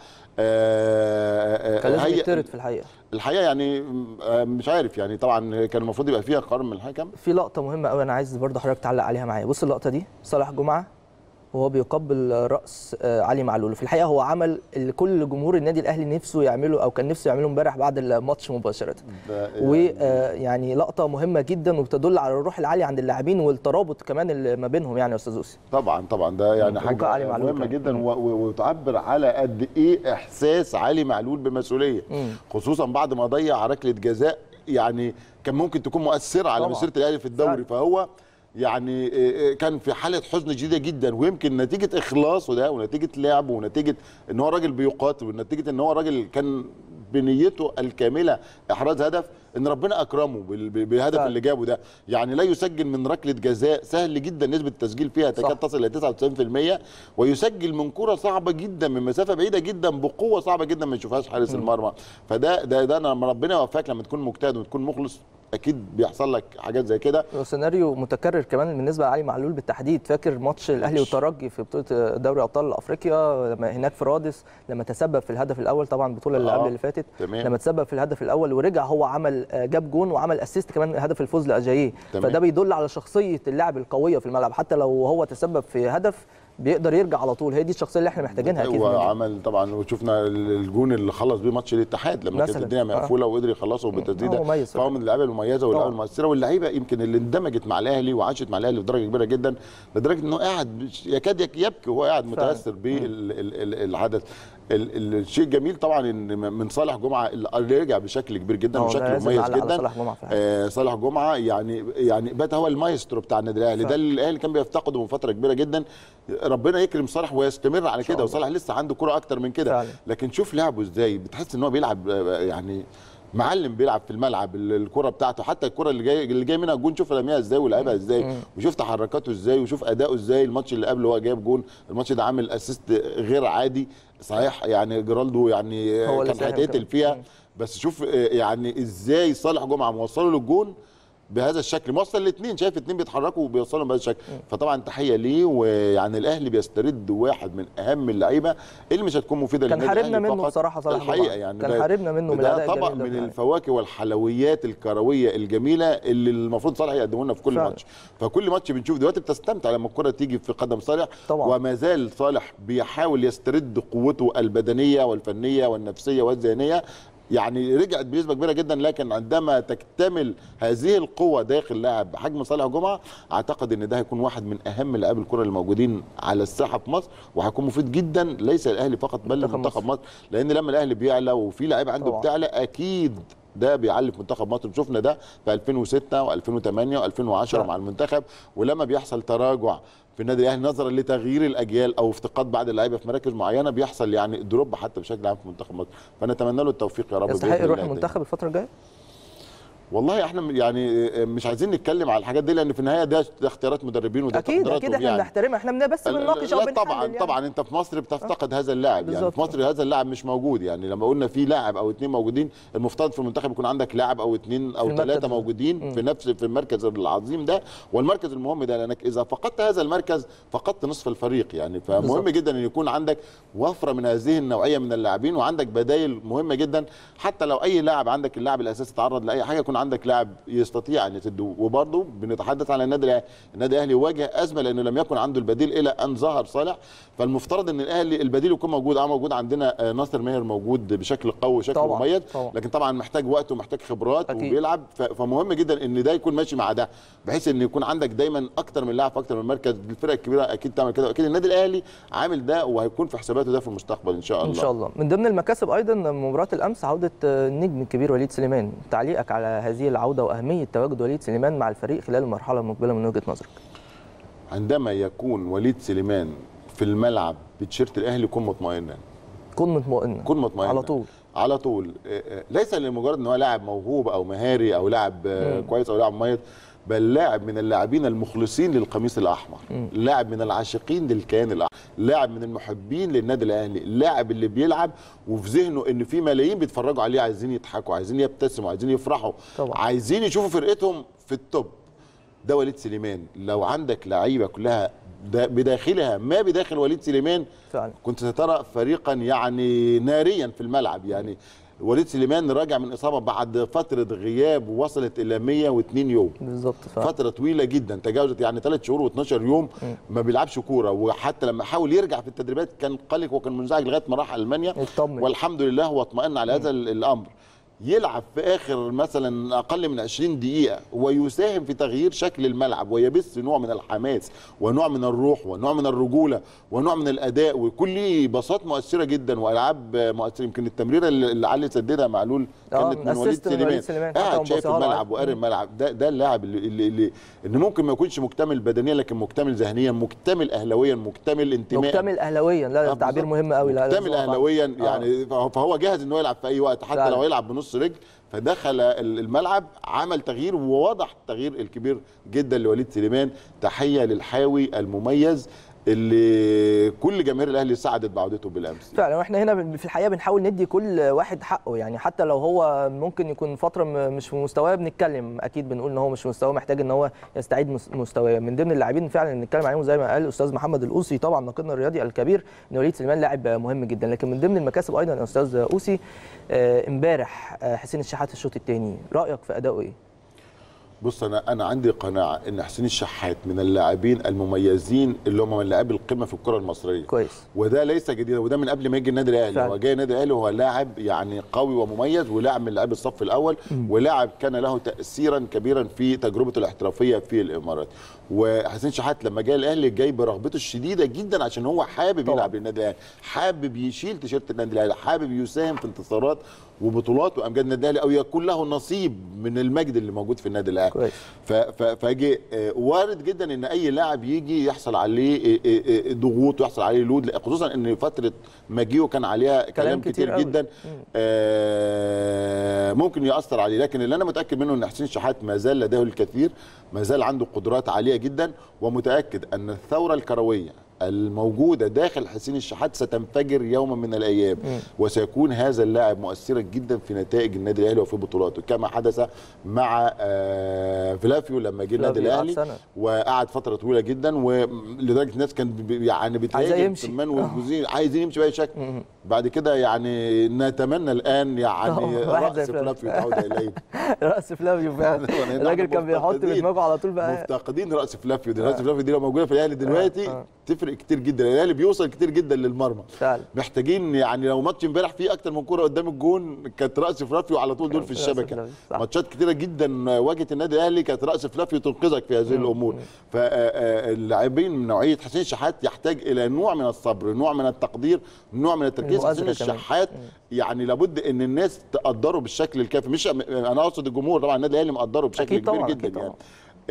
[SPEAKER 3] آه، آه،
[SPEAKER 1] كان لازم
[SPEAKER 3] هي-
[SPEAKER 1] يطرد في الحقيقه
[SPEAKER 3] الحقيقه يعني آه، مش عارف يعني طبعا كان المفروض يبقى فيها قرار من الحكم
[SPEAKER 1] في لقطه مهمه قوي انا عايز برضه حضرتك تعلق عليها معايا بص اللقطه دي صالح جمعه وهو بيقبل راس آه، علي معلول وفي الحقيقه هو عمل اللي كل جمهور النادي الاهلي نفسه يعمله او كان نفسه يعمله امبارح بعد الماتش مباشره
[SPEAKER 3] ده-
[SPEAKER 1] ويعني لقطه مهمه جدا وبتدل على الروح العاليه عند اللاعبين والترابط كمان اللي ما بينهم يعني يا استاذ اوسي
[SPEAKER 3] طبعا طبعا ده يعني
[SPEAKER 1] وكان علي
[SPEAKER 3] حاجه
[SPEAKER 1] معلول
[SPEAKER 3] مهمه
[SPEAKER 1] كمان.
[SPEAKER 3] جدا و- و- وتعبر على قد ايه احساس علي معلول بمسؤوليه
[SPEAKER 1] مم.
[SPEAKER 3] خصوصا بعد ما ضيع ركله جزاء يعني كان ممكن تكون مؤثره على
[SPEAKER 1] طبعاً.
[SPEAKER 3] مسيره الاهلي في الدوري
[SPEAKER 1] فعلا.
[SPEAKER 3] فهو يعني آه، آه، كان في حاله حزن شديده جدا ويمكن نتيجه اخلاصه ده ونتيجه لعبه ونتيجه ان هو راجل بيقاتل ونتيجه ان هو راجل كان بنيته الكامله احراز هدف ان ربنا اكرمه بال- بالهدف
[SPEAKER 1] فعلا.
[SPEAKER 3] اللي جابه ده يعني لا يسجل من ركله جزاء سهل جدا نسبه التسجيل فيها
[SPEAKER 1] صح.
[SPEAKER 3] تكاد تصل الى 99% ويسجل من كره صعبه جدا من مسافه بعيده جدا بقوه صعبه جدا ما يشوفهاش حارس المرمى فده ده ده لما ربنا يوفقك لما تكون مجتهد وتكون مخلص اكيد بيحصل لك حاجات زي كده
[SPEAKER 1] سيناريو متكرر كمان بالنسبه لعلي معلول بالتحديد فاكر ماتش الاهلي والترجي في بطوله دوري ابطال افريقيا لما هناك في رادس لما تسبب في الهدف الاول طبعا البطوله اللي
[SPEAKER 3] آه،
[SPEAKER 1] قبل اللي فاتت
[SPEAKER 3] تمام.
[SPEAKER 1] لما تسبب في الهدف الاول ورجع هو عمل آه، جاب جون وعمل اسيست كمان هدف الفوز لاجاييه
[SPEAKER 3] تمام.
[SPEAKER 1] فده بيدل على شخصيه اللاعب القويه في الملعب حتى لو هو تسبب في هدف بيقدر يرجع على طول هي دي الشخصيه اللي احنا محتاجينها اكيد في النادي.
[SPEAKER 3] وعمل طبعا وشفنا الجون اللي خلص بيه ماتش الاتحاد لما كانت
[SPEAKER 1] مثلاً.
[SPEAKER 3] الدنيا
[SPEAKER 1] آه.
[SPEAKER 3] مقفوله وقدر يخلصه
[SPEAKER 1] هو
[SPEAKER 3] بالتسديده
[SPEAKER 1] مميز
[SPEAKER 3] فهو من اللعيبه المميزه واللعيبه
[SPEAKER 1] طبعاً.
[SPEAKER 3] المؤثره واللعيبه يمكن اللي اندمجت مع الاهلي وعاشت مع الاهلي بدرجه كبيره جدا لدرجه انه قاعد يكاد يك- يبكي وهو قاعد
[SPEAKER 1] فعلاً.
[SPEAKER 3] متاثر بالحدث ال- الشيء الجميل طبعا ان من صالح جمعه اللي رجع بشكل كبير جدا
[SPEAKER 1] آه،
[SPEAKER 3] وشكله
[SPEAKER 1] لازم
[SPEAKER 3] مميز
[SPEAKER 1] نعلق على
[SPEAKER 3] جدا
[SPEAKER 1] صالح جمعة في الحقيقة.
[SPEAKER 3] آه، صالح جمعه يعني يعني بات هو المايسترو بتاع النادي الاهلي ده
[SPEAKER 1] فعلا.
[SPEAKER 3] اللي الاهلي كان بيفتقده من فتره كبيره جدا ربنا يكرم صالح ويستمر على كده
[SPEAKER 1] الله.
[SPEAKER 3] وصالح لسه عنده كره اكتر من كده
[SPEAKER 1] فعلا.
[SPEAKER 3] لكن شوف لعبه ازاي بتحس ان هو بيلعب آه، يعني معلم بيلعب في الملعب ال- الكره بتاعته حتى الكره اللي جاي اللي جاي منها الجون شوف رميها ازاي ولعبها ازاي وشوف تحركاته ازاي وشوف اداؤه ازاي الماتش اللي قبله هو جايب جون الماتش ده عامل اسيست غير عادي صحيح يعني جيرالدو يعني
[SPEAKER 1] هو اللي
[SPEAKER 3] كان
[SPEAKER 1] ساهم
[SPEAKER 3] هيتقتل
[SPEAKER 1] كمان.
[SPEAKER 3] فيها بس شوف آه، يعني ازاي صالح جمعه موصله للجون بهذا الشكل موصل الاثنين شايف الاثنين بيتحركوا وبيوصلوا بهذا الشكل فطبعا تحيه ليه ويعني الاهلي بيسترد واحد من اهم اللعيبه اللي مش هتكون مفيده
[SPEAKER 1] كان
[SPEAKER 3] للنادي
[SPEAKER 1] حاربنا
[SPEAKER 3] الأهلي
[SPEAKER 1] منه
[SPEAKER 3] فقط.
[SPEAKER 1] بصراحة صالح
[SPEAKER 3] الحقيقه
[SPEAKER 1] جمعة.
[SPEAKER 3] يعني
[SPEAKER 1] كان
[SPEAKER 3] ده-
[SPEAKER 1] حاربنا منه من
[SPEAKER 3] ده
[SPEAKER 1] الأداء
[SPEAKER 3] طبق
[SPEAKER 1] الجميل ده
[SPEAKER 3] من
[SPEAKER 1] بتاعه.
[SPEAKER 3] الفواكه والحلويات الكرويه الجميله اللي المفروض صالح يقدمه لنا في كل
[SPEAKER 1] فعلا.
[SPEAKER 3] ماتش فكل ماتش بنشوف دلوقتي بتستمتع لما الكره تيجي في قدم صالح
[SPEAKER 1] طبعا.
[SPEAKER 3] وما زال صالح بيحاول يسترد قوته البدنيه والفنيه والنفسيه والذهنيه يعني رجعت بنسبه كبيره جدا لكن عندما تكتمل هذه القوه داخل لاعب بحجم صالح جمعه اعتقد ان ده هيكون واحد من اهم لاعبي الكره اللي موجودين على الساحه في مصر وهيكون مفيد جدا ليس الاهلي فقط بل
[SPEAKER 1] منتخب
[SPEAKER 3] لمنتخب مصر لان لما الاهلي بيعلى وفي لعيبه عنده
[SPEAKER 1] طبعا.
[SPEAKER 3] بتعلى اكيد ده بيعلي في منتخب مصر شفنا ده في 2006 و2008 و2010
[SPEAKER 1] فعلا.
[SPEAKER 3] مع المنتخب ولما بيحصل تراجع في النادي الاهلي نظرا لتغيير الاجيال او افتقاد بعض اللعيبه في مراكز معينه بيحصل يعني دروب حتى بشكل عام في منتخب مصر فنتمنى له التوفيق يا رب
[SPEAKER 1] يستحق
[SPEAKER 3] بإذن
[SPEAKER 1] يروح
[SPEAKER 3] الله.
[SPEAKER 1] المنتخب الفتره الجايه
[SPEAKER 3] والله احنا يعني مش عايزين نتكلم على الحاجات دي لان في النهايه ده ده اختيارات مدربين وده
[SPEAKER 1] اكيد
[SPEAKER 3] تقديراتهم
[SPEAKER 1] اكيد احنا
[SPEAKER 3] يعني.
[SPEAKER 1] بنحترمها احنا بن- بس بنناقش او
[SPEAKER 3] لا
[SPEAKER 1] بنحلل
[SPEAKER 3] طبعا
[SPEAKER 1] يعني.
[SPEAKER 3] طبعا انت في مصر بتفتقد هذا اللاعب يعني
[SPEAKER 1] بالظبط.
[SPEAKER 3] في مصر هذا اللاعب مش موجود يعني لما قلنا في لاعب او اثنين موجودين المفترض في المنتخب يكون عندك لاعب او اثنين
[SPEAKER 1] في
[SPEAKER 3] او
[SPEAKER 1] المركز
[SPEAKER 3] ثلاثه
[SPEAKER 1] ده.
[SPEAKER 3] موجودين في نفس في المركز العظيم ده والمركز المهم ده لانك اذا فقدت هذا المركز فقدت نصف الفريق يعني فمهم
[SPEAKER 1] بالظبط.
[SPEAKER 3] جدا ان يكون عندك وفره من هذه النوعيه من اللاعبين وعندك بدائل مهمه جدا حتى لو اي لاعب عندك اللاعب الاساسي تعرض لاي حاجه يكون عندك لاعب يستطيع ان يسد وبرضه بنتحدث على النادي الاهلي النادي الاهلي واجه ازمه لانه لم يكن عنده البديل الى ان ظهر صالح فالمفترض ان الاهلي البديل يكون موجود اه موجود عندنا آه، ناصر ماهر موجود بشكل قوي وشكل
[SPEAKER 1] طبعاً،
[SPEAKER 3] مميز
[SPEAKER 1] طبعاً.
[SPEAKER 3] لكن طبعا محتاج وقت ومحتاج خبرات
[SPEAKER 1] أكيد.
[SPEAKER 3] وبيلعب ف- فمهم جدا ان ده يكون ماشي مع ده بحيث ان يكون عندك دايما اكتر من لاعب في اكتر من مركز الفرق الكبيره اكيد تعمل كده واكيد النادي الاهلي عامل ده وهيكون في حساباته ده في المستقبل ان شاء الله
[SPEAKER 1] ان شاء الله من ضمن المكاسب ايضا مباراه الامس عوده النجم الكبير وليد سليمان تعليقك على هذه العوده واهميه تواجد وليد سليمان مع الفريق خلال المرحله المقبله من وجهه نظرك
[SPEAKER 3] عندما يكون وليد سليمان في الملعب بتيشيرت الاهلي كن مطمئنا
[SPEAKER 1] كن مطمئن
[SPEAKER 3] كن مطمئن
[SPEAKER 1] على طول
[SPEAKER 3] على طول آه، آه، ليس لمجرد ان هو لاعب موهوب او مهاري او لاعب آه، كويس او لاعب مميز بل لاعب من اللاعبين المخلصين للقميص الاحمر لاعب من العاشقين للكيان الاحمر لاعب من المحبين للنادي الاهلي اللاعب اللي بيلعب وفي ذهنه ان في ملايين بيتفرجوا عليه عايزين يضحكوا عايزين يبتسموا عايزين يفرحوا
[SPEAKER 1] طبعا.
[SPEAKER 3] عايزين يشوفوا فرقتهم في التوب ده وليد سليمان لو عندك لعيبه كلها دا- بداخلها ما بداخل وليد سليمان
[SPEAKER 1] فعلا
[SPEAKER 3] كنت سترى فريقا يعني ناريا في الملعب يعني وليد سليمان راجع من اصابه بعد فتره غياب وصلت الى 102 يوم
[SPEAKER 1] بالظبط فعلا
[SPEAKER 3] فتره طويله جدا تجاوزت يعني 3 شهور و12 يوم ما بيلعبش كوره وحتى لما حاول يرجع في التدريبات كان قلق وكان منزعج لغايه ما راح المانيا
[SPEAKER 1] اطمن.
[SPEAKER 3] والحمد لله هو اطمئن على هذا ال- الامر يلعب في اخر مثلا اقل من 20 دقيقه ويساهم في تغيير شكل الملعب ويبث نوع من الحماس ونوع من الروح ونوع من الرجوله ونوع من الاداء ويكون ليه باصات مؤثره جدا والعاب مؤثره يمكن التمريره اللي اللي علي سددها مع لول
[SPEAKER 1] آه،
[SPEAKER 3] كانت من وليد
[SPEAKER 1] assist من وليد
[SPEAKER 3] سليمان
[SPEAKER 1] سليمان، حتى
[SPEAKER 3] قاعد
[SPEAKER 1] من
[SPEAKER 3] شايف
[SPEAKER 1] باصيها له
[SPEAKER 3] الملعب
[SPEAKER 1] عادي.
[SPEAKER 3] وقاري الملعب ده ده اللاعب اللي, اللي, اللي ان ممكن ما يكونش مكتمل بدنيا لكن مكتمل ذهنيا مكتمل اهلاويا مكتمل انتماء
[SPEAKER 1] مكتمل اهلاويا لا
[SPEAKER 3] آه،
[SPEAKER 1] ده تعبير
[SPEAKER 3] بالظبط.
[SPEAKER 1] مهم قوي لا
[SPEAKER 3] مكتمل
[SPEAKER 1] لازم أقف.
[SPEAKER 3] اهلاويا
[SPEAKER 1] آه.
[SPEAKER 3] يعني فهو- فهو جاهز ان هو يلعب في اي وقت حتى
[SPEAKER 1] فعلا.
[SPEAKER 3] لو يلعب بنص رجل فدخل ال- الملعب عمل تغيير ووضح التغيير الكبير جدا لوليد سليمان تحيه للحاوي المميز اللي كل جماهير الاهلي سعدت بعودته بالامس
[SPEAKER 1] فعلا واحنا هنا بن- في الحقيقه بنحاول ندي كل واحد حقه يعني حتى لو هو ممكن يكون فتره م- مش في مستواه بنتكلم اكيد بنقول ان هو مش في مستواه محتاج ان هو يستعيد مس- مستواه من ضمن اللاعبين فعلا اللي نتكلم عليهم زي ما قال الاستاذ محمد الاوسي طبعا ناقدنا الرياضي الكبير ان وليد سليمان لاعب مهم جدا لكن من ضمن المكاسب ايضا يا استاذ اوسي آه، امبارح آه، حسين الشحات الشوط الثاني رايك في اداؤه ايه؟
[SPEAKER 3] بص انا انا عندي قناعه ان حسين الشحات من اللاعبين المميزين اللي هم من لاعبي القمه في الكره المصريه
[SPEAKER 1] كويس
[SPEAKER 3] وده ليس جديد وده من قبل ما يجي النادي الاهلي
[SPEAKER 1] فعلا.
[SPEAKER 3] هو جاي النادي الاهلي وهو لاعب يعني قوي ومميز ولاعب من لاعبي الصف الاول ولاعب كان له تاثيرا كبيرا في تجربته الاحترافيه في الامارات وحسين شحات لما جاي الاهلي جاي برغبته الشديده جدا عشان هو حابب
[SPEAKER 1] طبعا.
[SPEAKER 3] يلعب للنادي الاهلي حابب يشيل تيشيرت النادي الاهلي حابب يساهم في انتصارات وبطولات وامجاد النادي الاهلي او يكون له نصيب من المجد اللي موجود في النادي الاهلي
[SPEAKER 1] كويس.
[SPEAKER 3] ف- ف- فجي آه، وارد جدا ان اي لاعب يجي يحصل عليه آه، آه، آه، ضغوط ويحصل عليه لود لأ- خصوصا ان فتره مجيئه كان عليها كلام,
[SPEAKER 1] كلام
[SPEAKER 3] كتير,
[SPEAKER 1] كتير قوي.
[SPEAKER 3] جدا آه، ممكن ياثر عليه لكن اللي انا متاكد منه ان حسين شحات ما زال لديه الكثير ما زال عنده قدرات عاليه جدا ومتاكد ان الثوره الكرويه الموجوده داخل حسين الشحات ستنفجر يوما من الايام وسيكون هذا اللاعب مؤثرا جدا في نتائج النادي الاهلي وفي بطولاته كما حدث مع آه، فلافيو لما جه النادي
[SPEAKER 1] فلافيو قعد
[SPEAKER 3] الاهلي
[SPEAKER 1] سنة.
[SPEAKER 3] وقعد فتره طويله جدا ولدرجه الناس كان بي- يعني بتلاقي
[SPEAKER 1] عايزاه يمشي.
[SPEAKER 3] سلمان والجوزين عايزين يمشي باي شكل بعد كده يعني نتمنى الان يعني
[SPEAKER 1] طبعاً، واحد زي
[SPEAKER 3] راس
[SPEAKER 1] فلافيو.
[SPEAKER 3] فلافيو تعود اليه
[SPEAKER 1] راس فلافيو فعلا
[SPEAKER 3] نحن
[SPEAKER 1] الراجل كان بيحط
[SPEAKER 3] مفتقدين-
[SPEAKER 1] بدماغه على طول بقى
[SPEAKER 3] مفتقدين راس فلافيو دي راس فلافيو دي لو موجوده في الاهلي دلوقتي
[SPEAKER 1] آه.
[SPEAKER 3] تفرق كتير جدا الاهلي بيوصل كتير جدا للمرمى
[SPEAKER 1] فعلا
[SPEAKER 3] محتاجين يعني لو ماتش امبارح فيه اكتر من كوره قدام الجون كانت راس فلافيو على طول دول في
[SPEAKER 1] رأس
[SPEAKER 3] الشبكه
[SPEAKER 1] فلافيو، صح.
[SPEAKER 3] ماتشات كتيره جدا واجهت النادي الاهلي كانت راس فلافيو تنقذك في هذه الامور فاللاعبين من نوعيه حسين شحات يحتاج الى نوع من الصبر نوع من التقدير نوع من التركيز
[SPEAKER 1] المؤازرة
[SPEAKER 3] حسين
[SPEAKER 1] كمان.
[SPEAKER 3] الشحات يعني لابد ان الناس تقدره بالشكل الكافي مش انا اقصد الجمهور طبعا النادي الاهلي مقدره بشكل
[SPEAKER 1] أكيد
[SPEAKER 3] كبير
[SPEAKER 1] طبعاً،
[SPEAKER 3] جدا
[SPEAKER 1] أكيد
[SPEAKER 3] يعني
[SPEAKER 1] طبعاً.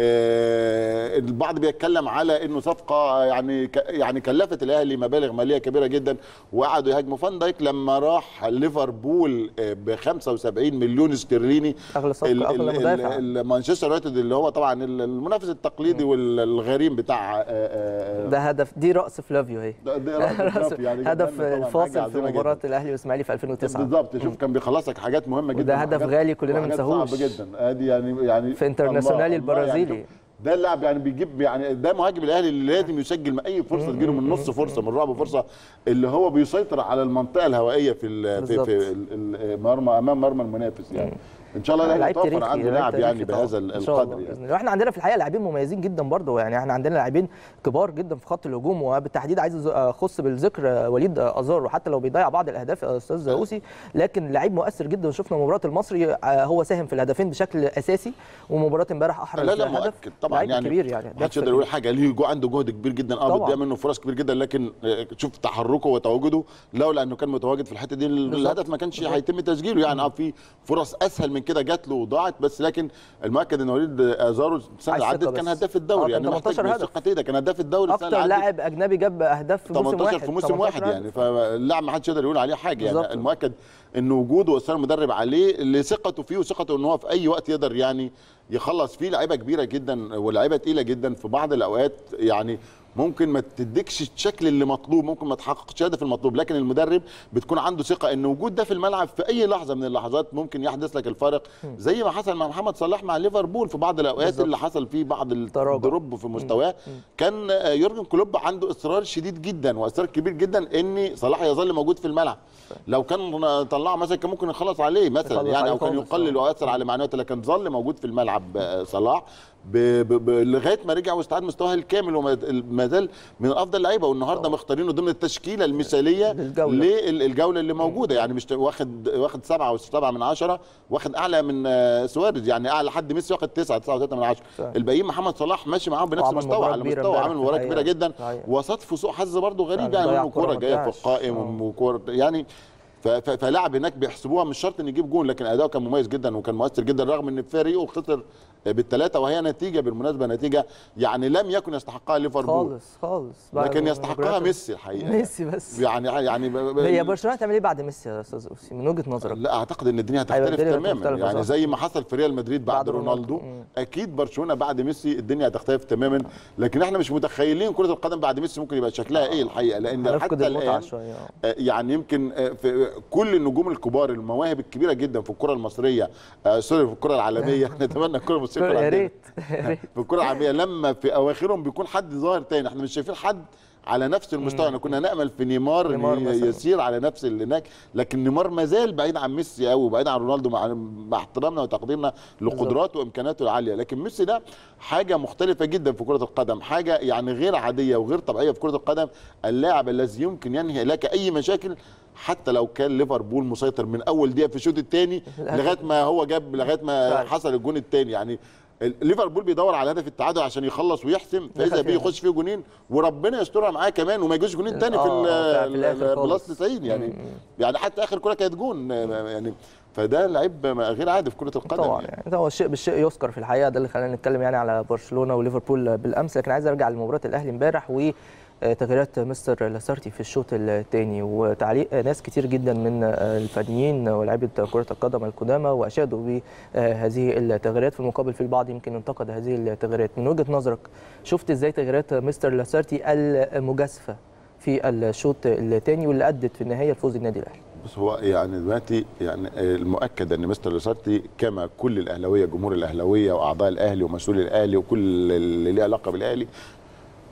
[SPEAKER 3] آه، البعض بيتكلم على انه صفقه يعني ك- يعني كلفت الاهلي مبالغ ماليه كبيره جدا وقعدوا يهاجموا فان دايك لما راح ليفربول ب 75 مليون استرليني
[SPEAKER 1] اغلى صفقه
[SPEAKER 3] ال-
[SPEAKER 1] اغلى
[SPEAKER 3] ال-
[SPEAKER 1] مدافع
[SPEAKER 3] ال- مانشستر يونايتد اللي هو طبعا ال- المنافس التقليدي والغريم بتاع آه، آه،
[SPEAKER 1] ده هدف دي راس فلافيو اهي
[SPEAKER 3] ده- ده رأس فلافيو، يعني
[SPEAKER 1] هدف
[SPEAKER 3] جدا طبعاً حاجة
[SPEAKER 1] الفاصل في
[SPEAKER 3] عظيمة جداً.
[SPEAKER 1] مباراه الاهلي والاسماعيلي في 2009
[SPEAKER 3] بالظبط شوف كان بيخلصك حاجات مهمه جدا
[SPEAKER 1] وده هدف
[SPEAKER 3] وحاجات-
[SPEAKER 1] غالي كلنا ما
[SPEAKER 3] وحاجات
[SPEAKER 1] ننساهوش.
[SPEAKER 3] صعبه جدا ادي يعني يعني
[SPEAKER 1] في انترناسيونالي
[SPEAKER 3] الله- الله يعني
[SPEAKER 1] البرازيلي.
[SPEAKER 3] شوف، ده اللاعب يعني بيجيب يعني ده مهاجم الاهلي اللي لازم يسجل من اي فرصه تجيله من نص فرصه من ربع فرصه اللي هو بيسيطر على المنطقه الهوائيه في ال- في,
[SPEAKER 1] بالظبط.
[SPEAKER 3] في ال- المرمى امام مرمى المنافس يعني ان شاء الله الاهلي
[SPEAKER 1] لعيب
[SPEAKER 3] يتوفر
[SPEAKER 1] تاريخي
[SPEAKER 3] عنده
[SPEAKER 1] لعيب
[SPEAKER 3] لاعب يعني
[SPEAKER 1] تاريخي طبعاً.
[SPEAKER 3] بهذا
[SPEAKER 1] إن شاء الله
[SPEAKER 3] القدر
[SPEAKER 1] بإذن
[SPEAKER 3] يعني
[SPEAKER 1] الله. واحنا عندنا في الحقيقه لاعبين مميزين جدا برضه يعني احنا عندنا لاعبين كبار جدا في خط الهجوم وبالتحديد عايز اخص بالذكر وليد ازار وحتى لو بيضيع بعض الاهداف يا استاذ اوسي لكن لعيب مؤثر جدا وشفنا مباراه المصري آه، هو ساهم في الهدفين بشكل اساسي ومباراه امبارح احرز
[SPEAKER 3] لا لا
[SPEAKER 1] هدف
[SPEAKER 3] مؤكد طبعا
[SPEAKER 1] لعيب
[SPEAKER 3] يعني
[SPEAKER 1] كبير يعني
[SPEAKER 3] ما حدش يقدر يقول حاجه ليه جو عنده جهد كبير جدا اه
[SPEAKER 1] طبعاً.
[SPEAKER 3] بتضيع منه فرص كبير جدا لكن آه، شوف تحركه وتواجده لولا انه كان متواجد في الحته دي الهدف ما كانش هيتم تسجيله يعني اه في فرص اسهل من كده جات له وضاعت بس لكن المؤكد ان وليد ازارو السنه اللي
[SPEAKER 1] عايز ثقة
[SPEAKER 3] عدت كان
[SPEAKER 1] بس.
[SPEAKER 3] هداف
[SPEAKER 1] آه،
[SPEAKER 3] الدوري
[SPEAKER 1] كان
[SPEAKER 3] يعني محتاج
[SPEAKER 1] 18 هدف.
[SPEAKER 3] ثقة ايه ده كان هداف الدوري السنه
[SPEAKER 1] اكتر
[SPEAKER 3] اللي عدت
[SPEAKER 1] لاعب اجنبي جاب اهداف في موسم
[SPEAKER 3] 18
[SPEAKER 1] واحد
[SPEAKER 3] في موسم
[SPEAKER 1] 18
[SPEAKER 3] واحد
[SPEAKER 1] هدف.
[SPEAKER 3] يعني فاللاعب ما حدش يقدر يقول عليه حاجه
[SPEAKER 1] بالظبط.
[SPEAKER 3] يعني المؤكد ان وجوده واصرار المدرب عليه لثقته فيه وثقته ان هو في اي وقت يقدر يعني يخلص فيه لعيبه كبيره جدا ولاعيبه تقيله جدا في بعض الاوقات يعني ممكن ما تديكش الشكل اللي مطلوب ممكن ما تحققش الهدف المطلوب لكن المدرب بتكون عنده ثقه ان وجود ده في الملعب في اي لحظه من اللحظات ممكن يحدث لك الفارق زي ما حصل مع محمد صلاح مع ليفربول في بعض الاوقات
[SPEAKER 1] بالظبط.
[SPEAKER 3] اللي حصل فيه بعض
[SPEAKER 1] تراجع.
[SPEAKER 3] الدروب في مستواه كان آه، يورجن كلوب عنده اصرار شديد جدا واصرار كبير جدا ان صلاح يظل موجود في الملعب لو كان طلعه مثلا كان ممكن يخلص عليه مثلا
[SPEAKER 1] يخلص
[SPEAKER 3] يعني
[SPEAKER 1] عليه
[SPEAKER 3] او كان
[SPEAKER 1] خالص،
[SPEAKER 3] يقلل
[SPEAKER 1] آه.
[SPEAKER 3] ويأثر على معنوياته لكن ظل موجود في الملعب آه، صلاح ب... ب... ب... لغايه ما رجع واستعاد مستواه الكامل وما زال من افضل اللعيبه والنهارده مختارينه ضمن التشكيله المثاليه
[SPEAKER 1] للجولة.
[SPEAKER 3] للجوله اللي موجوده يعني مش واخد واخد سبعه او سبعه من عشره واخد اعلى من آه، سواريز يعني اعلى حد ميسي واخد تسعه تسعه وثلاثه من عشره
[SPEAKER 1] صح.
[SPEAKER 3] الباقيين محمد صلاح ماشي معاهم بنفس
[SPEAKER 1] وعمل
[SPEAKER 3] المستوى
[SPEAKER 1] مباراة
[SPEAKER 3] على
[SPEAKER 1] كبيرة
[SPEAKER 3] مستوى
[SPEAKER 1] امبارح
[SPEAKER 3] عامل
[SPEAKER 1] في
[SPEAKER 3] مباراه
[SPEAKER 1] الحقيقة.
[SPEAKER 3] كبيره جدا
[SPEAKER 1] صحيح.
[SPEAKER 3] وصدف سوء حظ برضه غريب
[SPEAKER 1] يعني
[SPEAKER 3] يعني
[SPEAKER 1] ضيع
[SPEAKER 3] انه
[SPEAKER 1] كرة
[SPEAKER 3] كوره
[SPEAKER 1] ما
[SPEAKER 3] جايه في
[SPEAKER 1] تضيعش.
[SPEAKER 3] القائم
[SPEAKER 1] آه.
[SPEAKER 3] وكوره يعني ف- ف- فلاعب هناك بيحسبوها مش شرط ان يجيب جون لكن اداؤه كان مميز جدا وكان مؤثر جدا رغم ان فريقه خسر بالثلاثه وهي نتيجه بالمناسبه نتيجه يعني لم يكن يستحقها ليفربول
[SPEAKER 1] خالص خالص بعد
[SPEAKER 3] لكن
[SPEAKER 1] ما-
[SPEAKER 3] يستحقها ميسي الحقيقه
[SPEAKER 1] ميسي بس
[SPEAKER 3] يعني يعني ب- ب-
[SPEAKER 1] هي برشلونه هتعمل ايه بعد ميسي يا استاذ اوسي من وجهه نظرك
[SPEAKER 3] لا اعتقد ان الدنيا
[SPEAKER 1] هيبقى
[SPEAKER 3] هتختلف
[SPEAKER 1] الدنيا
[SPEAKER 3] تماما
[SPEAKER 1] هتختلف،
[SPEAKER 3] يعني
[SPEAKER 1] صح.
[SPEAKER 3] زي ما حصل في ريال مدريد بعد,
[SPEAKER 1] بعد رونالدو.
[SPEAKER 3] رونالدو
[SPEAKER 1] مم.
[SPEAKER 3] اكيد برشلونه بعد ميسي الدنيا هتختلف تماما لكن احنا مش متخيلين كره القدم بعد ميسي ممكن يبقى شكلها ايه الحقيقه لان
[SPEAKER 1] هنفقد
[SPEAKER 3] حتى
[SPEAKER 1] المتعه
[SPEAKER 3] الان
[SPEAKER 1] شويه آه.
[SPEAKER 3] آه، يعني يمكن آه، في كل النجوم الكبار المواهب الكبيره جدا في الكره المصريه آه، سوري في الكره العالميه نتمنى الكره المصريه تكون
[SPEAKER 1] يا
[SPEAKER 3] عندنا.
[SPEAKER 1] ريت يا ريت
[SPEAKER 3] في الكره العالميه لما في اواخرهم بيكون حد ظاهر تاني احنا مش شايفين حد على نفس المستوى احنا كنا نامل في نيمار,
[SPEAKER 1] نيمار
[SPEAKER 3] إن
[SPEAKER 1] مثلاً.
[SPEAKER 3] يسير على نفس اللي هناك لكن نيمار ما زال بعيد عن ميسي قوي وبعيد عن رونالدو مع, مع احترامنا وتقديرنا لقدراته وامكاناته العاليه لكن ميسي ده حاجه مختلفه جدا في كره القدم حاجه يعني غير عاديه وغير طبيعيه في كره القدم اللاعب الذي يمكن ينهي لك اي مشاكل حتى لو كان ليفربول مسيطر من اول دقيقه في الشوط الثاني لغايه ما هو جاب لغايه ما
[SPEAKER 1] فعلا.
[SPEAKER 3] حصل الجون الثاني يعني ال- ليفربول بيدور على هدف التعادل عشان يخلص ويحسم فاذا
[SPEAKER 1] دخل
[SPEAKER 3] بيه
[SPEAKER 1] فيها.
[SPEAKER 3] يخش فيه جونين وربنا يسترها معاه كمان وما يجوش جونين تاني في
[SPEAKER 1] آه، آه، في الآخر
[SPEAKER 3] البلس
[SPEAKER 1] خالص.
[SPEAKER 3] 90 يعني يعني حتى اخر كره كانت جون يعني فده لعيب غير عادي في كره القدم
[SPEAKER 1] طبعا
[SPEAKER 3] يعني.
[SPEAKER 1] يعني ده هو الشيء بالشيء يذكر في الحقيقه ده اللي خلانا نتكلم يعني على برشلونه وليفربول بالامس لكن عايز ارجع لمباراه الاهلي امبارح وتغييرات مستر لاسارتي في الشوط الثاني وتعليق ناس كتير جدا من الفنيين ولاعيبه كره القدم القدامى واشادوا بهذه التغييرات في المقابل في البعض يمكن انتقد هذه التغييرات من وجهه نظرك شفت ازاي تغييرات مستر لاسارتي المجازفه في الشوط الثاني واللي ادت في النهايه لفوز النادي الاهلي
[SPEAKER 3] بس هو يعني دلوقتي يعني المؤكد ان مستر لوسارتي كما كل الاهلاويه جمهور الاهلاويه واعضاء الاهلي ومسؤولي الاهلي وكل اللي ليه علاقه بالاهلي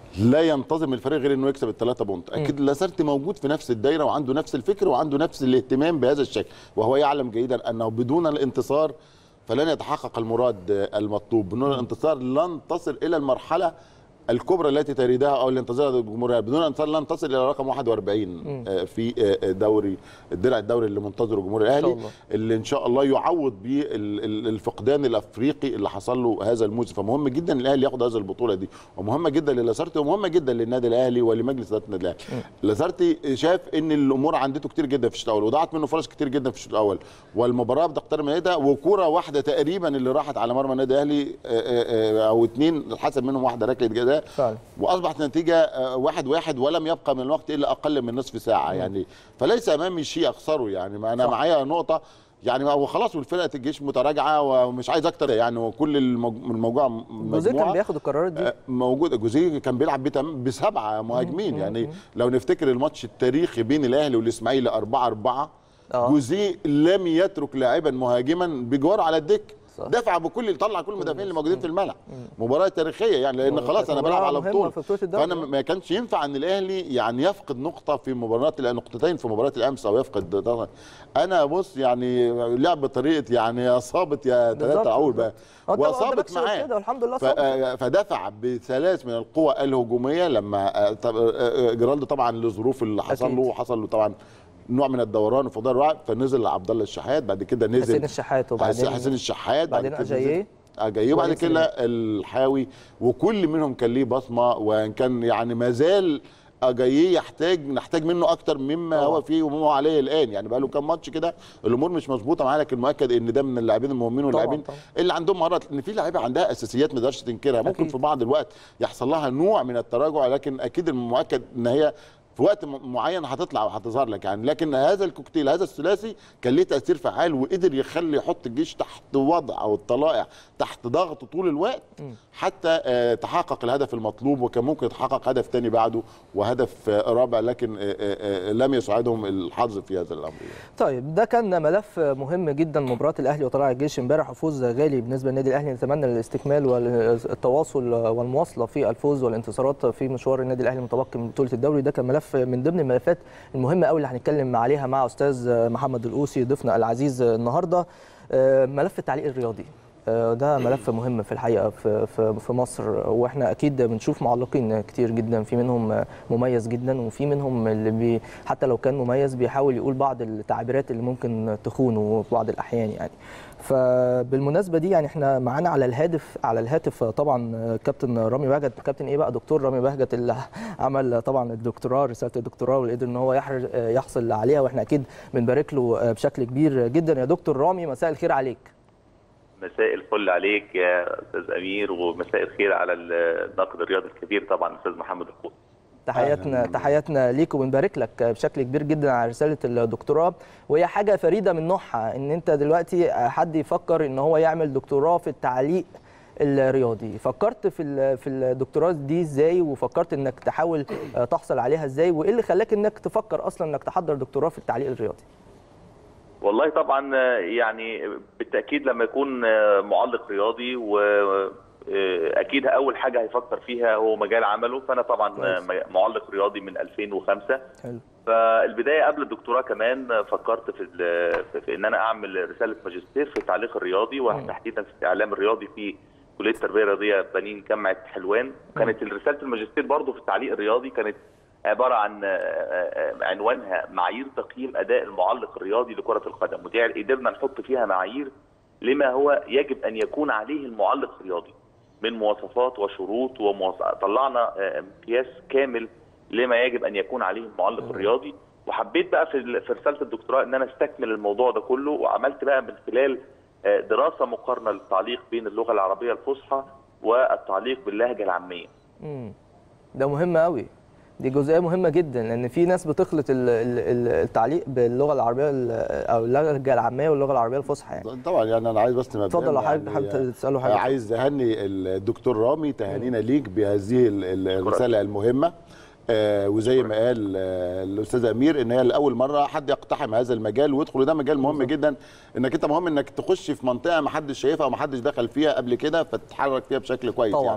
[SPEAKER 3] لا ينتظم الفريق غير انه يكسب الثلاثه بونت اكيد لاسارتي موجود في نفس الدايره وعنده نفس الفكر وعنده نفس الاهتمام بهذا الشكل وهو يعلم جيدا انه بدون الانتصار فلن يتحقق المراد المطلوب بدون الانتصار لن تصل الى المرحله الكبرى التي تريدها او اللي ينتظرها الجمهور بدون انتصار لن تصل الى رقم 41 آه، في آه، دوري الدرع الدوري اللي منتظره الجمهور الاهلي
[SPEAKER 1] الله.
[SPEAKER 3] اللي ان شاء الله يعوض بيه ال- ال- الفقدان الافريقي اللي حصل له هذا الموسم فمهم جدا الاهلي ياخد هذه البطوله دي ومهمه جدا للاسارتي ومهمه جدا للنادي الاهلي ولمجلس اداره النادي الاهلي لاسارتي شاف ان الامور عندته كتير جدا في الشوط الاول وضاعت منه فرص كتير جدا في الشوط الاول والمباراه بتقترب من نهايتها وكوره واحده تقريبا اللي راحت على مرمى النادي الاهلي آه، آه، آه، او اثنين حسب منهم واحده ركله جزاء
[SPEAKER 1] فعلا
[SPEAKER 3] واصبحت النتيجه آه، واحد واحد ولم يبقى من الوقت الا اقل من نصف ساعه يعني فليس امامي شيء اخسره يعني ما انا
[SPEAKER 1] صح.
[SPEAKER 3] معايا نقطه يعني هو خلاص والفرقه الجيش متراجعه ومش عايز اكتر يعني وكل المج- الموجوعه
[SPEAKER 1] جوزيه كان
[SPEAKER 3] مجموعه
[SPEAKER 1] بياخد القرارات دي
[SPEAKER 3] آه، موجود جوزيه كان بيلعب بتم- بسبعه مهاجمين يعني لو نفتكر الماتش التاريخي بين الاهلي والاسماعيلي 4 4
[SPEAKER 1] آه.
[SPEAKER 3] جوزيه لم يترك لاعبا مهاجما بجوار على الدك
[SPEAKER 1] صح.
[SPEAKER 3] دفع بكل طلع كل المدافعين اللي موجودين في الملعب مباراه تاريخيه يعني لان خلاص انا
[SPEAKER 1] مباراة
[SPEAKER 3] بلعب على
[SPEAKER 1] مهمة
[SPEAKER 3] بطوله
[SPEAKER 1] في بطولة الدوري.
[SPEAKER 3] فانا ما كانش ينفع ان الاهلي يعني يفقد نقطه في مباراه لا نقطتين في مباراه الامس او يفقد انا بص يعني لعب بطريقه يعني يا صابت يا
[SPEAKER 1] بالظبط،
[SPEAKER 3] ثلاثه اعول بقى
[SPEAKER 1] هو أنت ما
[SPEAKER 3] وصابت
[SPEAKER 1] قدامكش غير
[SPEAKER 3] معاه
[SPEAKER 1] كده والحمد لله
[SPEAKER 3] ف-
[SPEAKER 1] صابت.
[SPEAKER 3] آه، فدفع بثلاث من القوى الهجوميه لما آه، طب- آه، آه، جيرالدو طبعا لظروف اللي حصل
[SPEAKER 1] أكيد.
[SPEAKER 3] له حصل له طبعا نوع من الدوران وفضل الوعي فنزل عبد الله الشحات بعد كده نزل
[SPEAKER 1] حسين الشحات وبعدين
[SPEAKER 3] حسين الشحات بعد
[SPEAKER 1] بعدين
[SPEAKER 3] كده نزل-
[SPEAKER 1] أجاييه.
[SPEAKER 3] اجاييه وبعد
[SPEAKER 1] وبعدين
[SPEAKER 3] كده الحاوي وكل منهم كان ليه بصمه وان كان يعني ما زال اجاييه يحتاج نحتاج منه اكتر مما
[SPEAKER 1] طبعا.
[SPEAKER 3] هو فيه وما هو عليه الان يعني بقى له كام ماتش كده الامور مش مظبوطه معاه لكن مؤكد ان ده من اللاعبين المهمين واللاعبين
[SPEAKER 1] طبعا.
[SPEAKER 3] اللي عندهم مهارات ان في لعيبه عندها اساسيات ما تقدرش تنكرها ممكن
[SPEAKER 1] أكيد.
[SPEAKER 3] في بعض الوقت يحصل لها نوع من التراجع لكن اكيد المؤكد ان هي في وقت م- معين هتطلع وهتظهر لك يعني لكن هذا الكوكتيل هذا الثلاثي كان ليه تاثير فعال وقدر يخلي يحط الجيش تحت وضع او الطلائع تحت ضغط طول الوقت حتى آه، تحقق الهدف المطلوب وكان ممكن يتحقق هدف تاني بعده وهدف آه، رابع لكن آه، آه، آه، لم يساعدهم الحظ في هذا الامر
[SPEAKER 1] طيب ده كان ملف مهم جدا مباراه الاهلي وطلائع الجيش امبارح وفوز غالي بالنسبه للنادي الاهلي نتمنى الاستكمال والتواصل والمواصله في الفوز والانتصارات في مشوار النادي الاهلي المتبقي من بطوله الدوري ده كان ملف من ضمن الملفات المهمه قوي اللي هنتكلم عليها مع استاذ محمد القوسي ضيفنا العزيز النهارده آه، ملف التعليق الرياضي آه، ده ملف مهم في الحقيقه في في في مصر واحنا اكيد بنشوف معلقين كتير جدا في منهم مميز جدا وفي منهم اللي بي حتى لو كان مميز بيحاول يقول بعض التعبيرات اللي ممكن تخونه في بعض الاحيان يعني فبالمناسبه دي يعني احنا معانا على الهاتف على الهاتف طبعا كابتن رامي بهجت كابتن ايه بقى دكتور رامي بهجت اللي عمل طبعا الدكتوراه رساله الدكتوراه واللي قدر ان هو يحر- يحصل عليها واحنا اكيد بنبارك له بشكل كبير جدا يا دكتور رامي مساء الخير عليك
[SPEAKER 4] مساء الفل عليك يا استاذ امير ومساء الخير على الناقد الرياضي الكبير طبعا استاذ محمد القوس
[SPEAKER 1] تحياتنا تحياتنا ليك وبنبارك لك بشكل كبير جدا على رساله الدكتوراه وهي حاجه فريده من نوعها ان انت دلوقتي حد يفكر ان هو يعمل دكتوراه في التعليق الرياضي فكرت في ال- في الدكتوراه دي ازاي وفكرت انك تحاول تحصل عليها ازاي وايه اللي خلاك انك تفكر اصلا انك تحضر دكتوراه في التعليق الرياضي
[SPEAKER 4] والله طبعا يعني بالتاكيد لما يكون معلق رياضي و اكيد اول حاجه هيفكر فيها هو مجال عمله فانا طبعا
[SPEAKER 1] كويس.
[SPEAKER 4] معلق رياضي من 2005
[SPEAKER 1] حلو
[SPEAKER 4] فالبدايه قبل الدكتوراه كمان فكرت في ال- في- في ان انا اعمل رساله ماجستير في التعليق الرياضي وتحديدا في الاعلام الرياضي في كليه التربيه الرياضيه بنين جامعه حلوان كانت رساله الماجستير برضه في التعليق الرياضي كانت عباره عن آه، آه، عنوانها معايير تقييم اداء المعلق الرياضي لكره القدم ودي قدرنا نحط فيها معايير لما هو يجب ان يكون عليه المعلق الرياضي من مواصفات وشروط ومواصفات طلعنا آه، مقياس كامل لما يجب ان يكون عليه المعلق الرياضي وحبيت بقى في ال- في رساله الدكتوراه ان انا استكمل الموضوع ده كله وعملت بقى من خلال آه، دراسه مقارنه للتعليق بين اللغه العربيه الفصحى والتعليق باللهجه العاميه
[SPEAKER 1] امم ده مهم قوي دي جزئيه مهمه جدا لان في ناس بتخلط ال- ال- ال- التعليق باللغه العربيه ال- او اللهجه العاميه واللغه العربيه الفصحى يعني
[SPEAKER 3] طبعا يعني انا عايز بس مبدئيا
[SPEAKER 1] اتفضل لو حضرتك حابب تساله حاجه
[SPEAKER 3] عايز اهني الدكتور رامي تهانينا ليك بهذه ال- ال- الرساله المهمه آه وزي ما قال آه الاستاذ امير ان هي لاول مره حد يقتحم هذا المجال ويدخل وده مجال مهم جدا انك انت مهم انك تخش في منطقه ما حدش شايفها وما حدش دخل فيها قبل كده فتتحرك فيها بشكل كويس
[SPEAKER 1] طبعاً.
[SPEAKER 3] يعني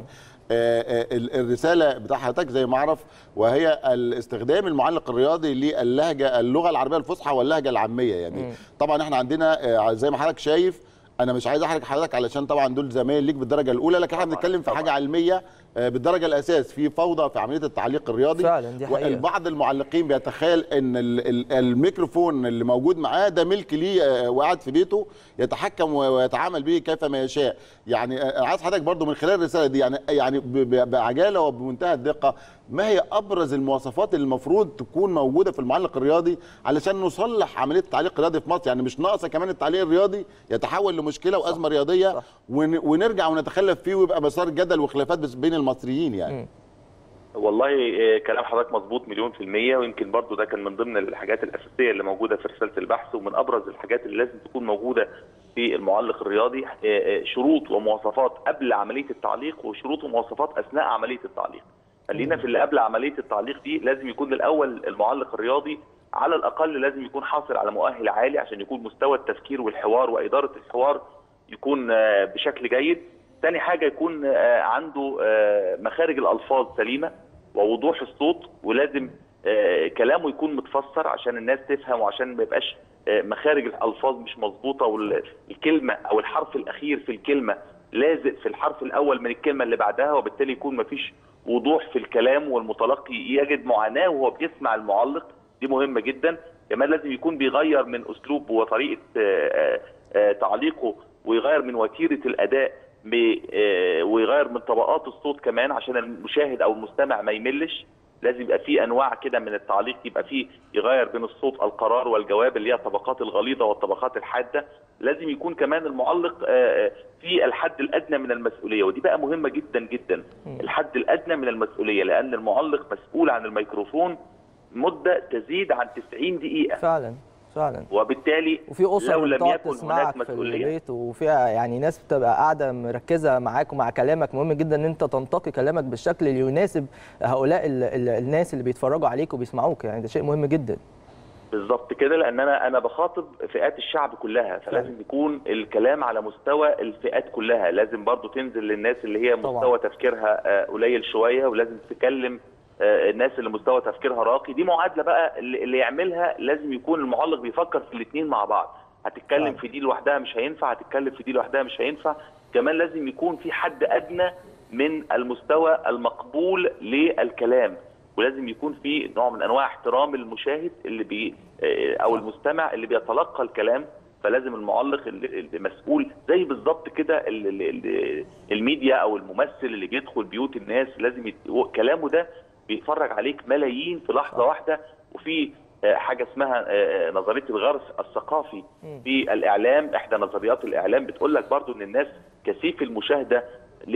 [SPEAKER 3] آه، آه، ال- الرساله بتاع حضرتك زي ما اعرف وهي الاستخدام المعلق الرياضي للهجه اللغه العربيه الفصحى واللهجه العاميه يعني طبعا احنا عندنا آه، زي ما حضرتك شايف انا مش عايز احرج حضرتك علشان طبعا دول زمايل ليك بالدرجه الاولى لكن احنا
[SPEAKER 4] طبعاً،
[SPEAKER 3] بنتكلم في
[SPEAKER 4] طبعاً.
[SPEAKER 3] حاجه علميه آه، بالدرجه الاساس في فوضى في عمليه التعليق الرياضي
[SPEAKER 1] فعلاً، دي حقيقة.
[SPEAKER 3] والبعض المعلقين بيتخيل ان ال- ال- الميكروفون اللي موجود معاه ده ملك ليه آه، وقاعد في بيته يتحكم و- ويتعامل به كيفما يشاء يعني آه، انا عايز حضرتك برضو من خلال الرساله دي يعني يعني ب- ب- بعجاله وبمنتهى الدقه ما هي ابرز المواصفات اللي المفروض تكون موجوده في المعلق الرياضي علشان نصلح عمليه التعليق الرياضي في مصر يعني مش ناقصه كمان التعليق الرياضي يتحول لمشكله وازمه رياضيه
[SPEAKER 1] صح.
[SPEAKER 3] ون- ونرجع ونتخلف فيه ويبقى مسار جدل وخلافات بس بين المصريين يعني
[SPEAKER 4] والله آه، كلام حضرتك مظبوط مليون في المية ويمكن برضو ده كان من ضمن الحاجات الأساسية اللي موجودة في رسالة البحث ومن أبرز الحاجات اللي لازم تكون موجودة في المعلق الرياضي آه، آه، شروط ومواصفات قبل عملية التعليق وشروط ومواصفات أثناء عملية التعليق خلينا في اللي قبل عملية التعليق دي لازم يكون الأول المعلق الرياضي على الأقل لازم يكون حاصل على مؤهل عالي عشان يكون مستوى التفكير والحوار وإدارة الحوار يكون آه، بشكل جيد تاني حاجة يكون آه، عنده آه، مخارج الألفاظ سليمة ووضوح الصوت ولازم آه، كلامه يكون متفسر عشان الناس تفهم وعشان ما يبقاش آه، مخارج الألفاظ مش مظبوطة والكلمة أو الحرف الأخير في الكلمة لازق في الحرف الأول من الكلمة اللي بعدها وبالتالي يكون مفيش وضوح في الكلام والمتلقي يجد معاناة وهو بيسمع المعلق دي مهمة جدا كمان لازم يكون بيغير من أسلوبه وطريقة آه، آه، آه، تعليقه ويغير من وتيرة الأداء ب- آه، ويغير من طبقات الصوت كمان عشان المشاهد او المستمع ما يملش لازم يبقى في انواع كده من التعليق يبقى في يغير بين الصوت القرار والجواب اللي هي الطبقات الغليظه والطبقات الحاده لازم يكون كمان المعلق آه، آه، في الحد الادنى من المسؤوليه ودي بقى مهمه جدا جدا الحد الادنى من المسؤوليه لان المعلق مسؤول عن الميكروفون مده تزيد عن 90 دقيقه
[SPEAKER 1] فعلا فعلا
[SPEAKER 4] وبالتالي
[SPEAKER 1] وفي اسر
[SPEAKER 4] لو لم
[SPEAKER 1] بتقعد
[SPEAKER 4] يكن هناك
[SPEAKER 1] تسمعك في
[SPEAKER 4] مسؤوليه
[SPEAKER 1] البيت وفيها يعني ناس بتبقى قاعده مركزه معاك ومع كلامك مهم جدا ان انت تنتقي كلامك بالشكل اللي يناسب هؤلاء ال- ال- الناس اللي بيتفرجوا عليك وبيسمعوك يعني ده شيء مهم جدا
[SPEAKER 4] بالظبط كده لان انا انا بخاطب فئات الشعب كلها فلازم يكون الكلام على مستوى الفئات كلها لازم برضو تنزل للناس اللي هي
[SPEAKER 1] طبعاً.
[SPEAKER 4] مستوى تفكيرها آه، قليل شويه ولازم تكلم آه، الناس اللي مستوى تفكيرها راقي دي معادله بقى اللي اللي يعملها لازم يكون المعلق بيفكر في الاثنين مع بعض هتتكلم
[SPEAKER 1] فعلا.
[SPEAKER 4] في دي لوحدها مش هينفع هتتكلم في دي لوحدها مش هينفع كمان لازم يكون في حد ادنى من المستوى المقبول للكلام ولازم يكون في نوع من انواع احترام المشاهد اللي بي آه، او المستمع اللي بيتلقى الكلام فلازم المعلق اللي اللي مسؤول زي بالظبط كده ال- ال- ال- الميديا او الممثل اللي بيدخل بيوت الناس لازم يت... هو كلامه ده بيتفرج عليك ملايين في لحظه
[SPEAKER 1] صح.
[SPEAKER 4] واحده وفي آه، حاجه اسمها آه، نظريه الغرس الثقافي
[SPEAKER 1] مم.
[SPEAKER 4] في الاعلام احدى نظريات الاعلام بتقول لك برضو ان الناس كثيف المشاهده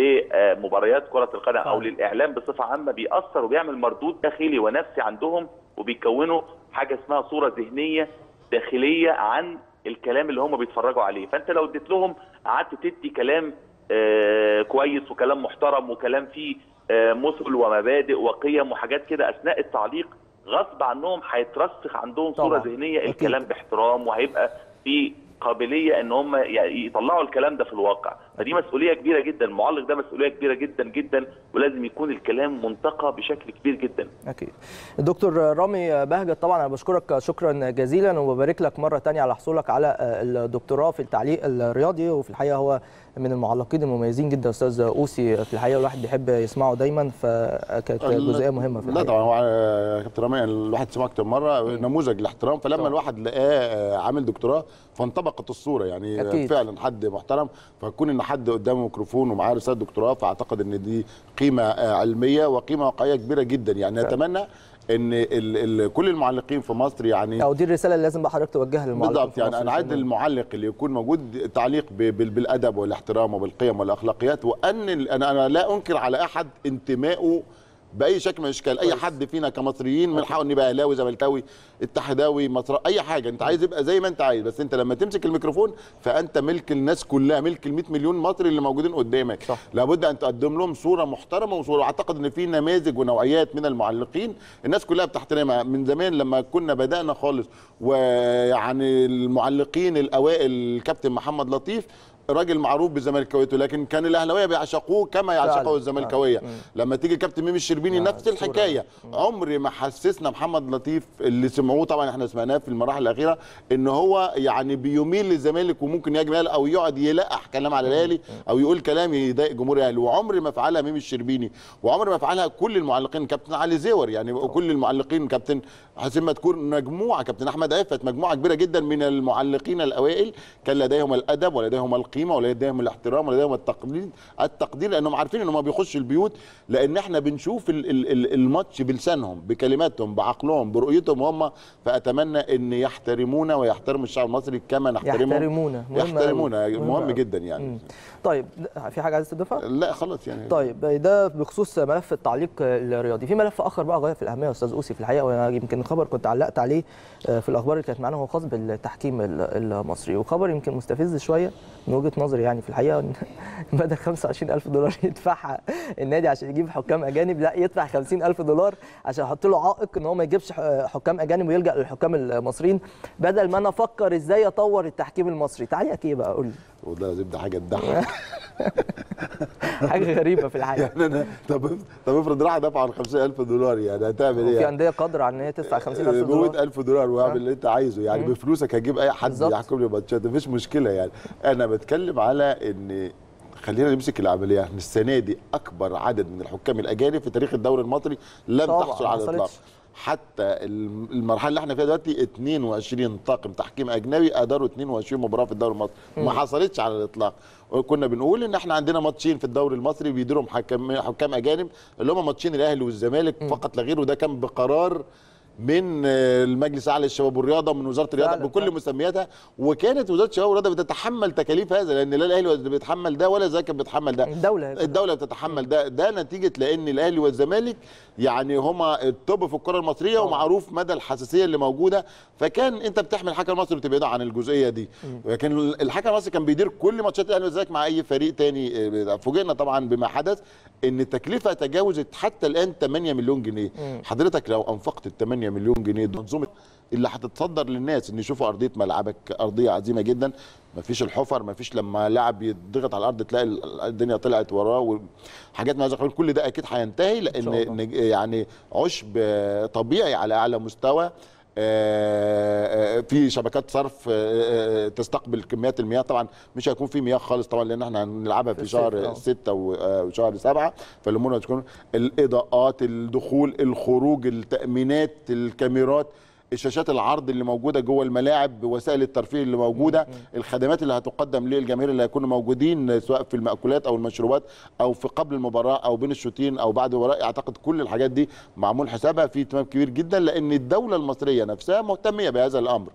[SPEAKER 4] لمباريات كره القدم او
[SPEAKER 1] فعلا.
[SPEAKER 4] للاعلام بصفه عامه بيأثر وبيعمل مردود داخلي ونفسي عندهم وبيكونوا حاجه اسمها صوره ذهنيه داخليه عن الكلام اللي هم بيتفرجوا عليه فانت لو اديت لهم قعدت تدي كلام آه، كويس وكلام محترم وكلام فيه آه، مثل ومبادئ وقيم وحاجات كده اثناء التعليق غصب عنهم هيترسخ عندهم صوره
[SPEAKER 1] طبعاً.
[SPEAKER 4] ذهنيه
[SPEAKER 1] أكيد.
[SPEAKER 4] الكلام باحترام وهيبقى في قابليه ان هم ي- يطلعوا الكلام ده في الواقع فدي مسؤوليه كبيره جدا المعلق ده مسؤوليه كبيره جدا جدا ولازم يكون الكلام منتقى بشكل كبير جدا
[SPEAKER 1] اكيد الدكتور رامي بهجت طبعا انا بشكرك شكرا جزيلا وببارك لك مره تانية على حصولك على الدكتوراه في التعليق الرياضي وفي الحقيقه هو من المعلقين المميزين جدا استاذ اوسي في الحقيقه الواحد بيحب يسمعه دايما فكانت جزئيه مهمه في
[SPEAKER 3] لا
[SPEAKER 1] الحقيقه
[SPEAKER 3] طبعا هو آه، كابتن رامي الواحد سمعه اكتر مره نموذج الاحترام فلما
[SPEAKER 1] طبعا.
[SPEAKER 3] الواحد لقاه آه، عامل دكتوراه فانطبقت الصوره يعني آه،
[SPEAKER 1] أكيد.
[SPEAKER 3] فعلا حد محترم فكون ان حد قدامه ميكروفون ومعاه رساله دكتوراه فاعتقد ان دي قيمه آه، علميه وقيمه واقعيه كبيره جدا يعني
[SPEAKER 1] فعلا.
[SPEAKER 3] نتمنى ان ال ال كل المعلقين في مصر يعني
[SPEAKER 1] او دي الرساله اللي لازم بقى حضرتك توجهها للمعلقين
[SPEAKER 3] بالضبط
[SPEAKER 1] في
[SPEAKER 3] يعني
[SPEAKER 1] مصر
[SPEAKER 3] انا عايز
[SPEAKER 1] عشان-
[SPEAKER 3] المعلق اللي يكون موجود تعليق ب- بال- بالادب والاحترام وبالقيم والاخلاقيات وان ال- انا انا لا انكر على احد انتمائه باي شكل من الاشكال اي
[SPEAKER 1] كويس.
[SPEAKER 3] حد فينا كمصريين من حقه ان يبقى اهلاوي زملكاوي اتحداوي مصر اي حاجه انت عايز يبقى زي ما انت عايز بس انت لما تمسك الميكروفون فانت ملك الناس كلها ملك ال 100 مليون مصري اللي موجودين قدامك
[SPEAKER 1] صح.
[SPEAKER 3] لابد ان تقدم لهم صوره محترمه وصوره اعتقد ان في نماذج ونوعيات من المعلقين الناس كلها بتحترمها من زمان لما كنا بدانا خالص ويعني المعلقين الاوائل الكابتن محمد لطيف راجل معروف بزملكاويته لكن كان الاهلاويه بيعشقوه كما
[SPEAKER 1] فعلا.
[SPEAKER 3] يعشقه الزملكاويه
[SPEAKER 1] فعلا. مم.
[SPEAKER 3] لما تيجي كابتن ميمي الشربيني
[SPEAKER 1] آه،
[SPEAKER 3] نفس
[SPEAKER 1] الصورة.
[SPEAKER 3] الحكايه عمري ما حسسنا محمد لطيف اللي سمعوه طبعا احنا سمعناه في المراحل الاخيره ان هو يعني بيميل للزمالك وممكن يهاجم الاهلي او يقعد يلقح كلام على الاهلي او يقول كلام يضايق جمهور الاهلي وعمري ما فعلها ميمي الشربيني وعمري ما فعلها كل المعلقين كابتن علي زيور يعني كل المعلقين كابتن حسين مدكور مجموعه كابتن احمد عفت مجموعه كبيره جدا من المعلقين الاوائل كان لديهم الادب ولديهم القيمه ولديهم الاحترام ولديهم التقدير التقدير لانهم عارفين انهم بيخشوا البيوت لان احنا بنشوف ال- ال- ال- الماتش بلسانهم بكلماتهم بعقلهم برؤيتهم هم فاتمنى ان يحترمونا ويحترموا الشعب المصري كما نحترمهم
[SPEAKER 1] يحترمونا مهم أوي.
[SPEAKER 3] يحترمونا
[SPEAKER 1] مهم
[SPEAKER 3] مهم
[SPEAKER 1] أوي.
[SPEAKER 3] جدا يعني
[SPEAKER 1] مم. طيب في حاجه عايز تضيفها
[SPEAKER 3] لا خلاص يعني
[SPEAKER 1] طيب ده بخصوص ملف التعليق الرياضي في ملف اخر بقى غايه في الاهميه يا استاذ اوسي في الحقيقه وانا يمكن خبر كنت علقت عليه آه، في الاخبار اللي كانت معانا هو خاص بالتحكيم ال- المصري وخبر يمكن مستفز شويه من وجهه نظري يعني في الحقيقه إن بدل 25000 دولار يدفعها النادي عشان يجيب حكام اجانب لا يدفع 50000 دولار عشان يحط له عائق ان هو ما يجيبش ح- حكام اجانب ويلجا للحكام المصريين بدل ما انا افكر ازاي اطور التحكيم المصري تعليقك ايه بقى قول لي
[SPEAKER 3] وده ده حاجه تضحك
[SPEAKER 1] حاجه غريبه في الحقيقه
[SPEAKER 3] يعني انا طب طب افرض راح دفع ال 50000 دولار يعني هتعمل ايه؟
[SPEAKER 1] وفي
[SPEAKER 3] يعني؟
[SPEAKER 1] انديه قادره على ان هي تدفع 50000
[SPEAKER 3] ب
[SPEAKER 1] دولار
[SPEAKER 3] 100000 دولار واعمل اللي انت عايزه يعني بفلوسك هجيب اي حد
[SPEAKER 1] بالظبط.
[SPEAKER 3] يحكم لي ماتشات مفيش مشكله يعني انا بتكلم على ان خلينا نمسك العمليه احنا السنه دي اكبر عدد من الحكام الاجانب في تاريخ الدوري المصري لم
[SPEAKER 1] طبعاً،
[SPEAKER 3] تحصل
[SPEAKER 1] ما
[SPEAKER 3] على الاطلاق
[SPEAKER 1] حصلتش.
[SPEAKER 3] حتى الم- المرحله اللي احنا فيها دلوقتي 22 طاقم تحكيم اجنبي اداروا 22 مباراه في الدوري المصري ما حصلتش على الاطلاق كنا بنقول ان احنا عندنا ماتشين في الدوري المصري بيديرهم حكام حكام اجانب اللي هم ماتشين الاهلي والزمالك فقط لا غير وده كان بقرار من آه، المجلس الاعلى للشباب والرياضه من وزاره الرياضه
[SPEAKER 1] فعلاً،
[SPEAKER 3] بكل
[SPEAKER 1] فعلاً.
[SPEAKER 3] مسمياتها وكانت وزاره الشباب والرياضه بتتحمل تكاليف هذا لان لا الاهلي بيتحمل ده ولا الزمالك بيتحمل ده
[SPEAKER 1] الدوله
[SPEAKER 3] الدوله بتتحمل ده ده نتيجه لان الاهلي والزمالك يعني هما التوب في الكره المصريه ومعروف مدى الحساسيه اللي موجوده فكان انت بتحمل الحكم المصري وتبعده عن الجزئيه دي لكن الحكم المصري كان بيدير كل ماتشات الاهلي والزمالك مع اي فريق تاني آه، فوجئنا طبعا بما حدث ان التكلفه تجاوزت حتى الان 8 مليون جنيه حضرتك لو انفقت ال 8 مليون جنيه دول منظومه اللي هتتصدر للناس ان يشوفوا ارضيه ملعبك ارضيه عظيمه جدا مفيش الحفر مفيش لما لاعب يضغط على الارض تلاقي ال- الدنيا طلعت وراه وحاجات ما هذا القبيل. كل ده اكيد هينتهي
[SPEAKER 1] شاء
[SPEAKER 3] لان
[SPEAKER 1] الله.
[SPEAKER 3] نج- يعني عشب آه، طبيعي على اعلى مستوى آه، آه، في شبكات صرف آه، آه، تستقبل كميات المياه طبعا مش هيكون في مياه خالص طبعا لان احنا هنلعبها في
[SPEAKER 1] في الصيف،
[SPEAKER 3] شهر
[SPEAKER 1] آه.
[SPEAKER 3] ستة و- آه، وشهر سبعة فالامور هتكون الاضاءات الدخول الخروج التامينات الكاميرات الشاشات العرض اللي موجوده جوه الملاعب وسائل الترفيه اللي موجوده الخدمات اللي هتقدم للجماهير اللي هيكونوا موجودين سواء في المأكولات او المشروبات او في قبل المباراه او بين الشوطين او بعد المباراه اعتقد كل الحاجات دي معمول حسابها في اهتمام كبير جدا لان الدوله المصريه نفسها مهتميه بهذا الامر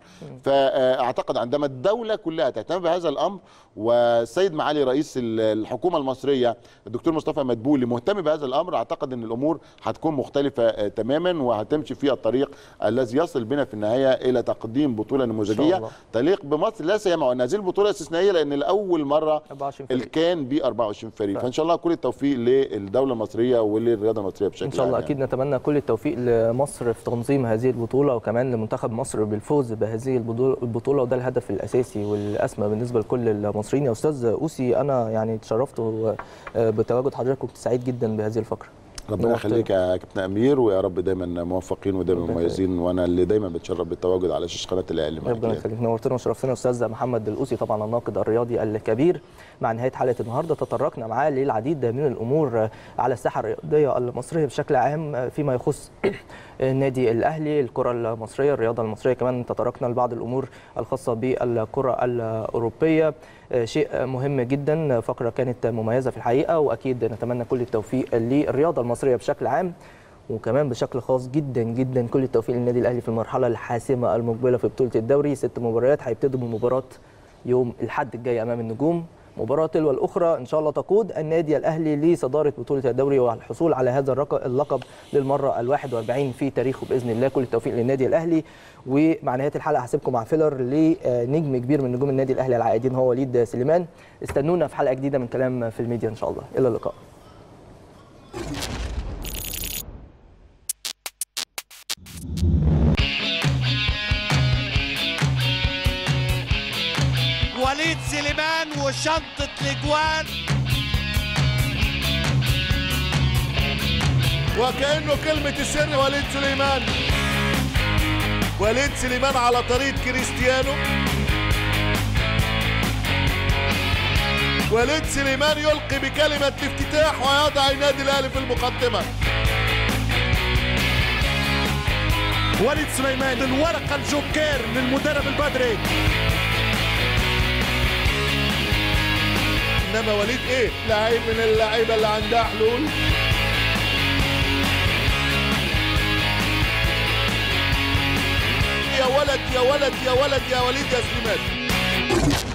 [SPEAKER 3] فاعتقد عندما الدوله كلها تهتم بهذا الامر والسيد معالي رئيس ال- الحكومه المصريه الدكتور مصطفى مدبولي مهتم بهذا الامر اعتقد ان الامور هتكون مختلفه آه، تماما وهتمشي في الطريق الذي يصل بنا في النهايه الى تقديم بطوله نموذجيه
[SPEAKER 1] الله. تليق
[SPEAKER 3] تليق بمصر لا سيما وان هذه البطوله استثنائيه لان لاول مره
[SPEAKER 1] 24 فريق.
[SPEAKER 3] الكان ب 24 فريق
[SPEAKER 1] فعلا.
[SPEAKER 3] فان شاء الله كل التوفيق للدوله المصريه وللرياضه المصريه بشكل
[SPEAKER 1] ان شاء الله
[SPEAKER 3] عام
[SPEAKER 1] اكيد نتمنى كل التوفيق لمصر في تنظيم هذه البطوله وكمان لمنتخب مصر بالفوز بهذه البطوله البطولة وده الهدف الاساسي والاسمى بالنسبه لكل المصريين يا استاذ اوسي انا يعني اتشرفت و- بتواجد حضرتك وكنت سعيد جدا بهذه الفقره
[SPEAKER 3] ربنا
[SPEAKER 1] نورتنا.
[SPEAKER 3] يخليك يا كابتن امير ويا رب دايما موفقين ودايما
[SPEAKER 1] ربنا
[SPEAKER 3] مميزين وانا اللي دايما بتشرف بالتواجد على شاشه قناه الاهلي معاك
[SPEAKER 1] ربنا
[SPEAKER 3] يعني.
[SPEAKER 1] يخليك نورتنا وشرفتنا استاذ محمد الاوسي طبعا الناقد الرياضي الكبير مع نهايه حلقه النهارده تطرقنا معاه للعديد من الامور على الساحه الرياضيه المصريه بشكل عام فيما يخص النادي الاهلي الكره المصريه الرياضه المصريه كمان تطرقنا لبعض الامور الخاصه بالكره الاوروبيه شيء مهم جدا فقره كانت مميزه في الحقيقه واكيد نتمنى كل التوفيق للرياضه المصريه بشكل عام وكمان بشكل خاص جدا جدا كل التوفيق للنادي الاهلي في المرحله الحاسمه المقبله في بطوله الدوري ست مباريات هيبتدوا بمباراه يوم الاحد الجاي امام النجوم مباراة تلو الأخرى إن شاء الله تقود النادي الأهلي لصدارة بطولة الدوري والحصول على هذا الرق- اللقب للمرة ال 41 في تاريخه بإذن الله كل التوفيق للنادي الأهلي ومع نهاية الحلقة هسيبكم مع فيلر لنجم كبير من نجوم النادي الأهلي العائدين هو وليد سليمان استنونا في حلقة جديدة من كلام في الميديا إن شاء الله إلى اللقاء
[SPEAKER 5] وليد سليمان وشنطة الاجوان
[SPEAKER 6] وكأنه كلمة السر وليد سليمان وليد سليمان على طريق كريستيانو وليد سليمان يلقي بكلمة الافتتاح ويضع النادي الأهلي في المقدمة وليد سليمان الورقة الجوكير للمدرب البدري انما وليد ايه لعيب من اللعيبه اللي عندها حلول يا ولد يا ولد يا ولد يا وليد يا سليمان